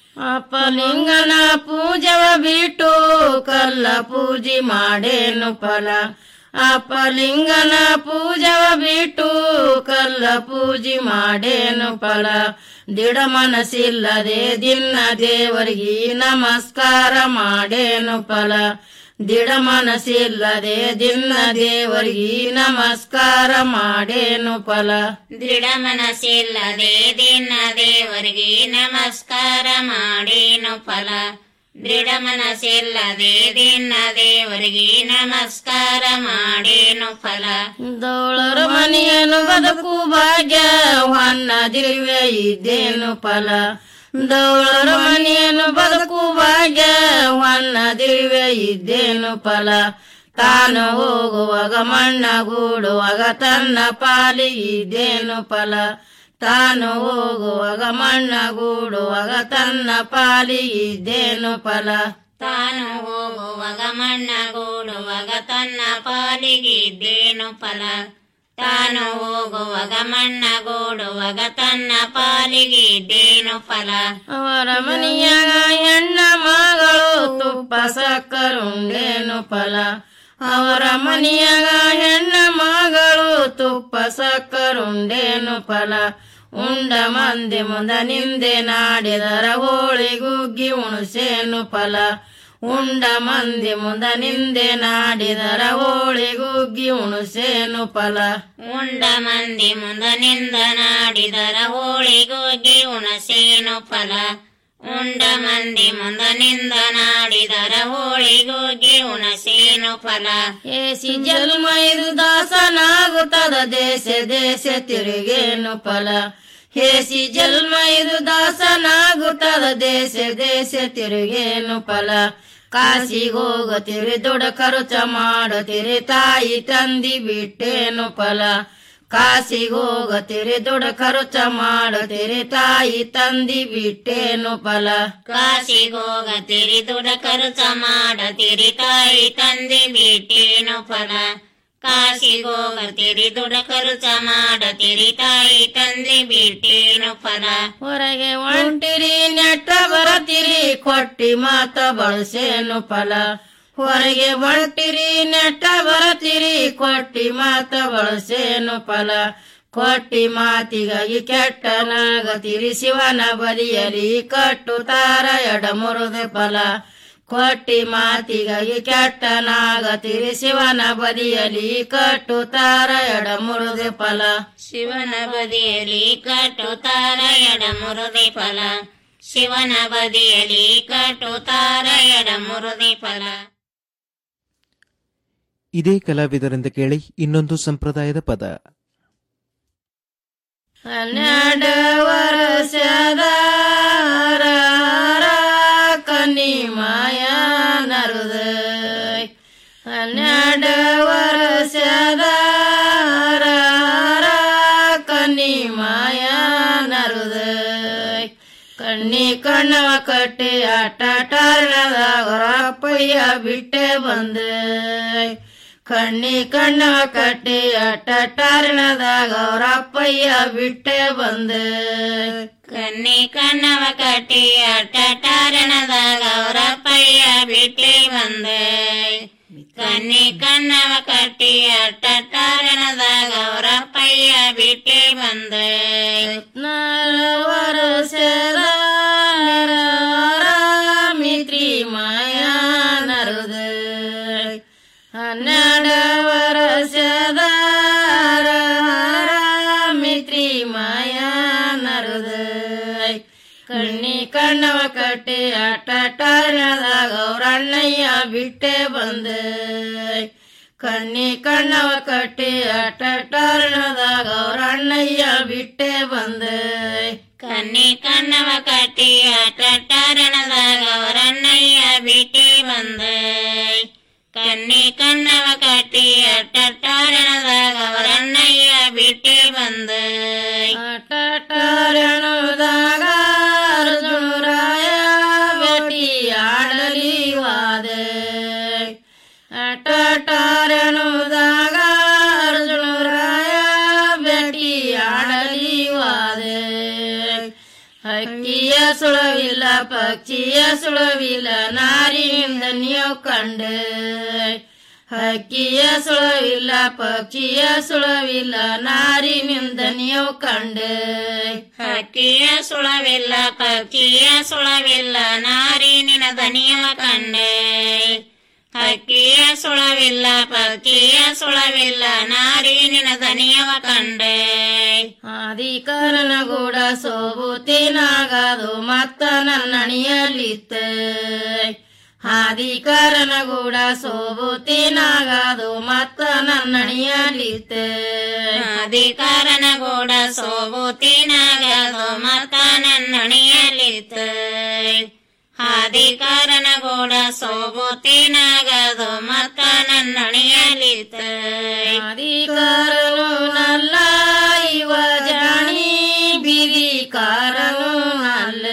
ಅಪ್ಪಲಿಂಗನ ಪೂಜವ ಬಿಟ್ಟು ಕಲ್ಲ ಪೂಜೆ ಮಾಡೇನು ಫಲ ಅಪ್ಪಲಿಂಗನ ಪೂಜವ ಬಿಟ್ಟು ಕಲ್ಲ ಪೂಜೆ ಮಾಡೇನು ಫಲ ದಿಡ ಮನಸ್ಸಿಲ್ಲದೆ ದಿನ ದೇವರಿಗೆ ನಮಸ್ಕಾರ ಮಾಡೇನು ಫಲ ದಿಡ ಮನಸ್ಸಿಲ್ಲದೆ ದಿನ ದೇವರಿಗೆ ನಮಸ್ಕಾರ ಮಾಡೇನು ಫಲ ದೃಢ ಮನಸ್ಸಿಲ್ಲದೆ ದಿನ ದೇವರಿಗೆ ನಮಸ್ಕಾರ ಮಾಡೇನು ಫಲ ದೃಢ ಮನಸ್ಸಿಲ್ಲದೆ ದಿನ ದೇವರಿಗೆ ನಮಸ್ಕಾರ ಮಾಡೇನು ಫಲ ದೌಳರ ಮನೆಯನು ಬದುಕು ಭಾಗ್ಯ ಹೊನ್ನ ದಿವ್ಯ ಇದ್ದೇನು ಫಲ ದೌಳರ ಮನೆಯನು ಬದುಕು ಭಾಗ್ಯ ಹೊನ್ನ ದಿವ್ಯ ಇದ್ದೇನು ಫಲ ತಾನು ಹೋಗುವಾಗ ಮಣ್ಣಗೂಡುವಾಗ ತನ್ನ ಪಾಲಿಗಿದ್ದೇನು ಫಲ ತಾನು ಹೋಗುವಾಗ ಮಣ್ಣಗೂಡುವಾಗ ತನ್ನ ಪಾಲಿಗಿದ್ದೇನು ಫಲ ತಾನು ಹೋಗುವಾಗ ಮಣ್ಣಗೂಡುವಾಗ ತನ್ನ ಪಾಲಿಗಿದ್ದೇನು ಫಲ ತಾನು ಹೋಗುವಾಗ ಮಣ್ಣಗೂಡುವಾಗ ತನ್ನ ಪಾಲಿಗಿದ್ದೇನು ಫಲ ಅವರ ಮನೆಯಾಗ ಹೆಣ್ಣ ಮಗಳು ತುಪ್ಪ ಸಕ್ಕರುಂಡೇನು ಫಲ ಅವರ ಮನೆಯಾಗ ಹೆಣ್ಣ ಮಗಳು ತುಪ್ಪ ಸಕ್ಕರುಂಡೇನು ಫಲ ಉಂಡ ಮಂದಿ ಮುಂದ ನಿಂದೆ ನಾಡಿದರ ಹೋಳಿಗುಗ್ಗಿ ಉಣಸೇನು ಫಲ ಉಂಡ ಮಂದಿ ಮುಂದ ನಿಂದೆ ನಾಡಿದರ ಹೋಳಿಗುಗ್ಗಿ ಉಣಸೇನು ಫಲ ಉಂಡ ಮಂದಿ ಮುಂದ ನಿಂದ ನಾಡಿದರ ಹೋಳಿಗೋಗಿ ಉಣಸೇನು ಫಲ ಉಂಡ ಮಂದಿ ಮುಂದ ನಿಂದ ನಾಡಿದರ ಹೋಳಿಗೋಗಿ ಉಣಸೇನು ಫಲ ಏಸಿ ಜನ್ಮ ಇದು ದಾಸನಾಗುತ್ತದ ದೇಶ ದೇಶ ತಿರುಗೇನು ಫಲ ಹೇಸಿ ಜನ್ಮ ಇದು ದಾಸನಾಗುತ್ತದ ದೇಶ ದೇಶ ತಿರುಗೇನು ಫಲ ಕಾಸಿಗೋಗುತ್ತಿರಿ ದೊಡ್ಡ ಖರ್ಚ ಮಾಡುತ್ತೀರಿ ತಾಯಿ ತಂದಿ ಬಿಟ್ಟೇನು ಫಲ ಕಾಸಿಗೋಗುತ್ತೀರಿ ದೊಡ್ಡ ಖರ್ಚ ಮಾಡುತ್ತೀರಿ ತಾಯಿ ತಂದಿ ಬಿಟ್ಟೇನು ಫಲ ಕಾಸಿಗೋಗತಿರಿ ದುಡ ಖರ್ಚ ಮಾಡತಿರಿ ತಾಯಿ ತಂದೆ ಬಿಟ್ಟೇನು ಫಲ ಕಾಸಿಗೋಗತಿರಿ ದುಡ ಖರ್ಚ ಮಾಡತಿರಿ ತಾಯಿ ತಂದೆ ಬಿಟ್ಟೇನು ಫಲ ಹೊರಗೆ ಹೊಂಟಿರಿ ನೆಟ್ಟ ಬರತಿರಿ ಕೊಟ್ಟಿ ಮಾತ ಬಳಸೇನು ಫಲ ಹೊರಗೆ ಹೊಂಟಿರಿ ನೆಟ್ಟ ಬರತಿರಿ ಕೊಟ್ಟಿ ಮಾತ ಬಳಸೇನು ಫಲ ಕೊಟ್ಟಿ ಮಾತಿಗಾಗಿ ಕೆಟ್ಟನಾಗತಿರಿ ಶಿವನ ಬಲಿಯಲಿ ಕಟ್ಟುತ್ತಾರ ಎಡಮುರುದ ಫಲ ಕೊಟ್ಟಿ ಮಾತಿಗಾಗಿ ಕೆಟ್ಟನಾಗತಿರಿ ಶಿವನ ಬದಿಯಲಿ ಕಟ್ಟುತ್ತಾರ ಎಡಮುರುದೆ ಫಲ ಶಿವನ ಬದಿಯಲಿ ಕಟ್ಟುತ್ತಾರ ಎಡಮುರುದೆ ಫಲ ಶಿವನ ಬದಿಯಲಿ ಕಟ್ಟುತ್ತಾರ ಎಡಮುರುದೆ ಫಲ ಇದೇ ಕಲಾವಿದರಿಂದ ಕೇಳಿ ಇನ್ನೊಂದು ಸಂಪ್ರದಾಯದ ಪದ ಹನ್ನೆರಡು ವರ್ಷದ ಕನ್ನಿ ಮಾಯ ನರುದ ಹನ್ನೆರಡು ವರ್ಷದ ಕನ್ನಿ ಮಾಯ ನರುದ ಕಣ್ಣಿ ಕಣ್ಣವ ಕಟ್ಟಿ ಆಟ ಟಾರಣದಾಗ ಬಿಟ್ಟೆ ಬಂದೆ ಕಣ್ಣಿ ಕಣ್ಣವ ಕಟ್ಟಿ ಅಟ್ಟ ಟಾರಣದಾಗ ಅವರಪ್ಪಯ್ಯ ಬಿಟ್ಟೆ ಬಂದೆ ಕಣ್ಣಿ ಕಣ್ಣವ ಕಟ್ಟಿ ಅಟ್ಟ ಟಾರಣದಾಗ ಅವರಪ್ಪಯ್ಯ ಬಿಟ್ಟೆ ಬಂದೆ ಕಣ್ಣಿ ಕಣ್ಣವ ಕಟ್ಟಿ ಅಟ್ಟ ಟಾರಣದಾಗ ಅವರಪ್ಪಯ್ಯ ಬಿಟ್ಟೆ ಬಂದೆ ವರ್ಷದ ಮಿತ್ರಿ ಮಾಯ ನರುದ ಹನ್ನೆರಡು ವರ್ಷದ ಮಿತ್ರಿ ಮಾಯ ನರುದ ಕಣ್ಣಿ ಕಣ್ಣವ ಕಟ್ಟಿ ಆಟ ಟಾರಣದಾಗ ಅವ್ರಣ್ಣಯ್ಯ ಬಿಟ್ಟೆ ಬಂದೆ ಕಣ್ಣಿ ಕಣ್ಣವ ಕಟ್ಟಿ ಆಟ ಟಾರಣದಾಗ ಅವ್ರಣ್ಣಯ್ಯ ಬಿಟ್ಟೆ ಬಂದೆ ಕಣ್ಣಿ ಕಣ್ಣವ ಕಟ್ಟಿ ಆಟ ಟಾರಣದಾಗ ಅವರಣ್ಣಯ್ಯ ಬಿಟ್ಟೆ ಬಂದೆ ಕಣ್ಣಿ ಕಣ್ಣವ ಕಟ್ಟಿ ಅಟ್ಟ ಟಾರಣದಾಗ ಅವರಣ್ಣಯ್ಯ ಬಿಟ್ಟೆ ಬಂದೆ ಆಟ ಟಾರಣದಾಗ ಅರ್ಜುನರಾಯ ಭೇಟಿ ಆಡಲಿ ವಾದೆ ಆಟ ಟಾರಣದಾಗ ಅರ್ಜುನರಾಯ ಭೇಟಿ ಆಡಲಿ ವಾದೆ ಹಕ್ಕಿಯ ಸುಳವಿಲ್ಲ ಪಕ್ಷಿಯ ಸುಳವಿಲ್ಲ ನಾರಿಯಿಂದ ನೀವು ಕಂಡೆ ಹಕ್ಕಿಯ ಸುಳವಿಲ್ಲ ಪಕ್ಷಿಯ ಸುಳವಿಲ್ಲ ನಾರಿನಿಂದ ನೀವು ಕಂಡೆ ಹಕ್ಕಿಯ ಸುಳವಿಲ್ಲ ಪಕ್ಷಿಯ ಸುಳವಿಲ್ಲ ನಾರಿನಿನ ದನಿಯವ ಕಂಡೆ ಹಕ್ಕಿಯ ಸುಳವಿಲ್ಲ ಪಕ್ಷಿಯ ಸುಳವಿಲ್ಲ ನಾರಿನಿನ ದನಿಯವ ಕಂಡೆ ಆದಿಕಾರನ ಗೂಡ ಸೋಬುತ್ತೇನಾಗದು ಮತ್ತ ನನ್ನಣಿಯಲಿತ್ತೆ ಆದಿಕಾರನ ಗೂಡ ಸೋಬುತ್ತೇನಾಗದು ಮತ್ತ ನನ್ನಣಿಯಲಿತ್ತೆ ಅಧಿಕಾರನ ಗೂಡ ಸೋಬುತ್ತಿನಾಗದು ಮತ ನನ್ನಣಿಯಲಿತ್ತು ಅಧಿಕಾರನ ಗೂಡ ಸೋಬುತ್ತಿನಾಗದು ಮತ ನನ್ನಣಿಯಲಿತ್ತು ಅಧಿಕಾರನು ನಲ್ಲ ಇವ ಜಾಣಿ ಬಿರಿ ಕಾರನು ನಲ್ಲ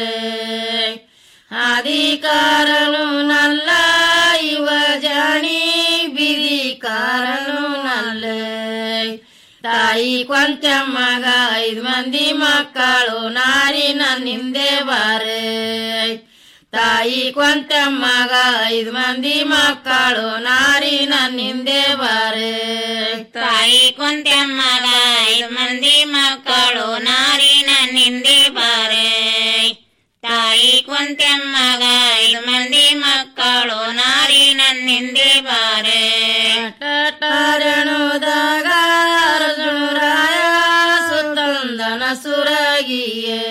ಅಧಿಕಾರನು ನಲ್ಲ ಇವ ಜಾಣಿ ಬಿರಿ ಕಾರನು ನಲ್ಲ ತಾಯಿ ಕೊಂಚಮ್ಮಗ ಐದು ಮಂದಿ ಮಕ್ಕಳು ನಾರಿ ನನ್ನಿಂದೆ ಬಾರೆ ತಾಯಿ ಕೊಂಚಮ್ಮಗ ಐದು ಮಂದಿ ಮಕ್ಕಳು ನಾರಿ ನನ್ನಿಂದೆ ಬಾರೆ ತಾಯಿ ಕುಂತೆಮ್ಮಗ ಐದು ಮಂದಿ ಮಕ್ಕಳು ನಾರಿ ನನ್ನಿಂದೆ ಬಾರೆ ತಾಯಿ ಕುಂತೆಮ್ಮಗ ಐದು ಮಂದಿ ಮಕ್ಕಳು ನಾರಿ ನನ್ನಿಂದೆ ಬಾರೆ ಟಾರಣುದಾಗ ಅರ್ಜುನರಾಯ ಸುತ್ತಂದನ ಸುರಗಿಯೇ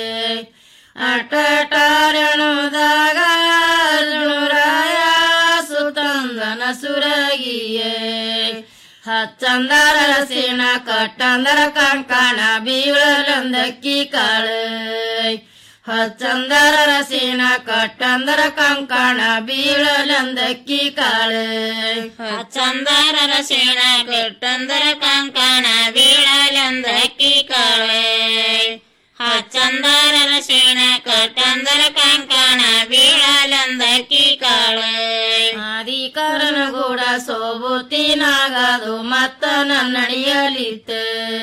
ಅಟಟಾರಣುದಾಗ ಅರ್ಜುನರಾಯ ಸುತಂದನ ಸುರಗಿಯೇ ಹಚ್ಚಂದರ ಸೇನ ಕಟ್ಟಂದರ ಕಂಕಣ ಬೀಳಲಂದಕ್ಕಿ ಕಾಳು ಹಚ್ಚಂದರ ರಸೇನ ಕಟ್ಟಂದರ ಕಂಕಣ ಬೀಳಲಂದಕ್ಕಿ ಕಾಳು ಚಂದರ ರಸೇನ ಕೆಟ್ಟಂದರ ಕಂಕಣ ಬೀಳಲಂದಕ್ಕಿ ಕಾಳೆ ಹಚ್ಚಂದರ ರಸೇನ ಕಟ್ಟಂದರ ಕಂಕಣ ಬೀಳಲಂದಕ್ಕಿ ಕಾಳೆ ಆದಿಕಾರನ ಗೂಡ ಸೋಬುತ್ತಿನಾಗದು ಮತ್ತ ನನ್ನಡಿಯಲಿತ್ತೆ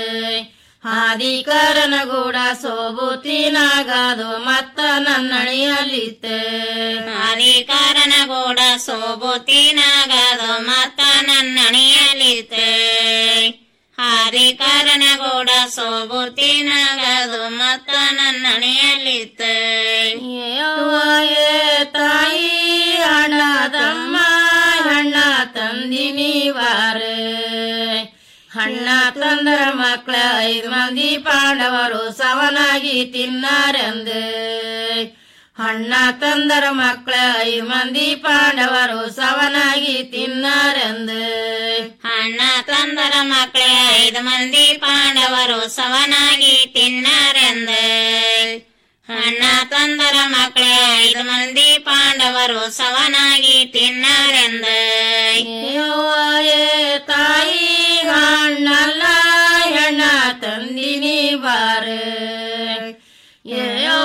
ಆದಿಕಾರನ ಗೂಡ ಸೋಬುತ್ತಿನಾಗದು ಮತ್ತ ನನ್ನಡಿಯಲಿತ್ತೆ ಅಧಿಕಾರನ ಗೂಡ ಸೋಬುತ್ತಿನಾಗದು ಮತ್ತ ನನ್ನಣಿಯಲಿತೆ ಅಧಿಕಾರನ ಗೂಡ ಸೋಬುತ್ತಿನಾಗದು ಮತ್ತ ನನ್ನಣಿಯಲಿತೆ ಯವ್ವಾಯೇ ತಾಯಿ ಅಣ್ಣದಮ್ಮ ಹಣ್ಣ ತಂದಿನಿ ವಾರೆ ಹಣ್ಣ ತಂದರ ಮಕ್ಕಳ ಐದು ಮಂದಿ ಪಾಂಡವರು ಸವನಾಗಿ ತಿನ್ನಾರೆಂದೆ ಹಣ್ಣ ತಂದರ ಮಕ್ಕಳ ಐದು ಮಂದಿ ಪಾಂಡವರು ಸವನಾಗಿ ತಿನ್ನರೆಂದು ಅಣ್ಣ ತಂದರ ಮಕ್ಕಳೇ ಐದು ಮಂದಿ ಪಾಂಡವರು ಸವನಾಗಿ ತಿನ್ನರೆಂದು ಅಣ್ಣ ತಂದರ ಮಕ್ಕಳೇ ಐದು ಮಂದಿ ಪಾಂಡವರು ಸವನಾಗಿ ತಿನ್ನರೆಂದು ಯವ್ವಾಯೇ ತಾಯಿ ಹಣ್ಣಲ್ಲ ಹೆಣ್ಣ ತಂದಿನಿ ಬಾರ ಯೋ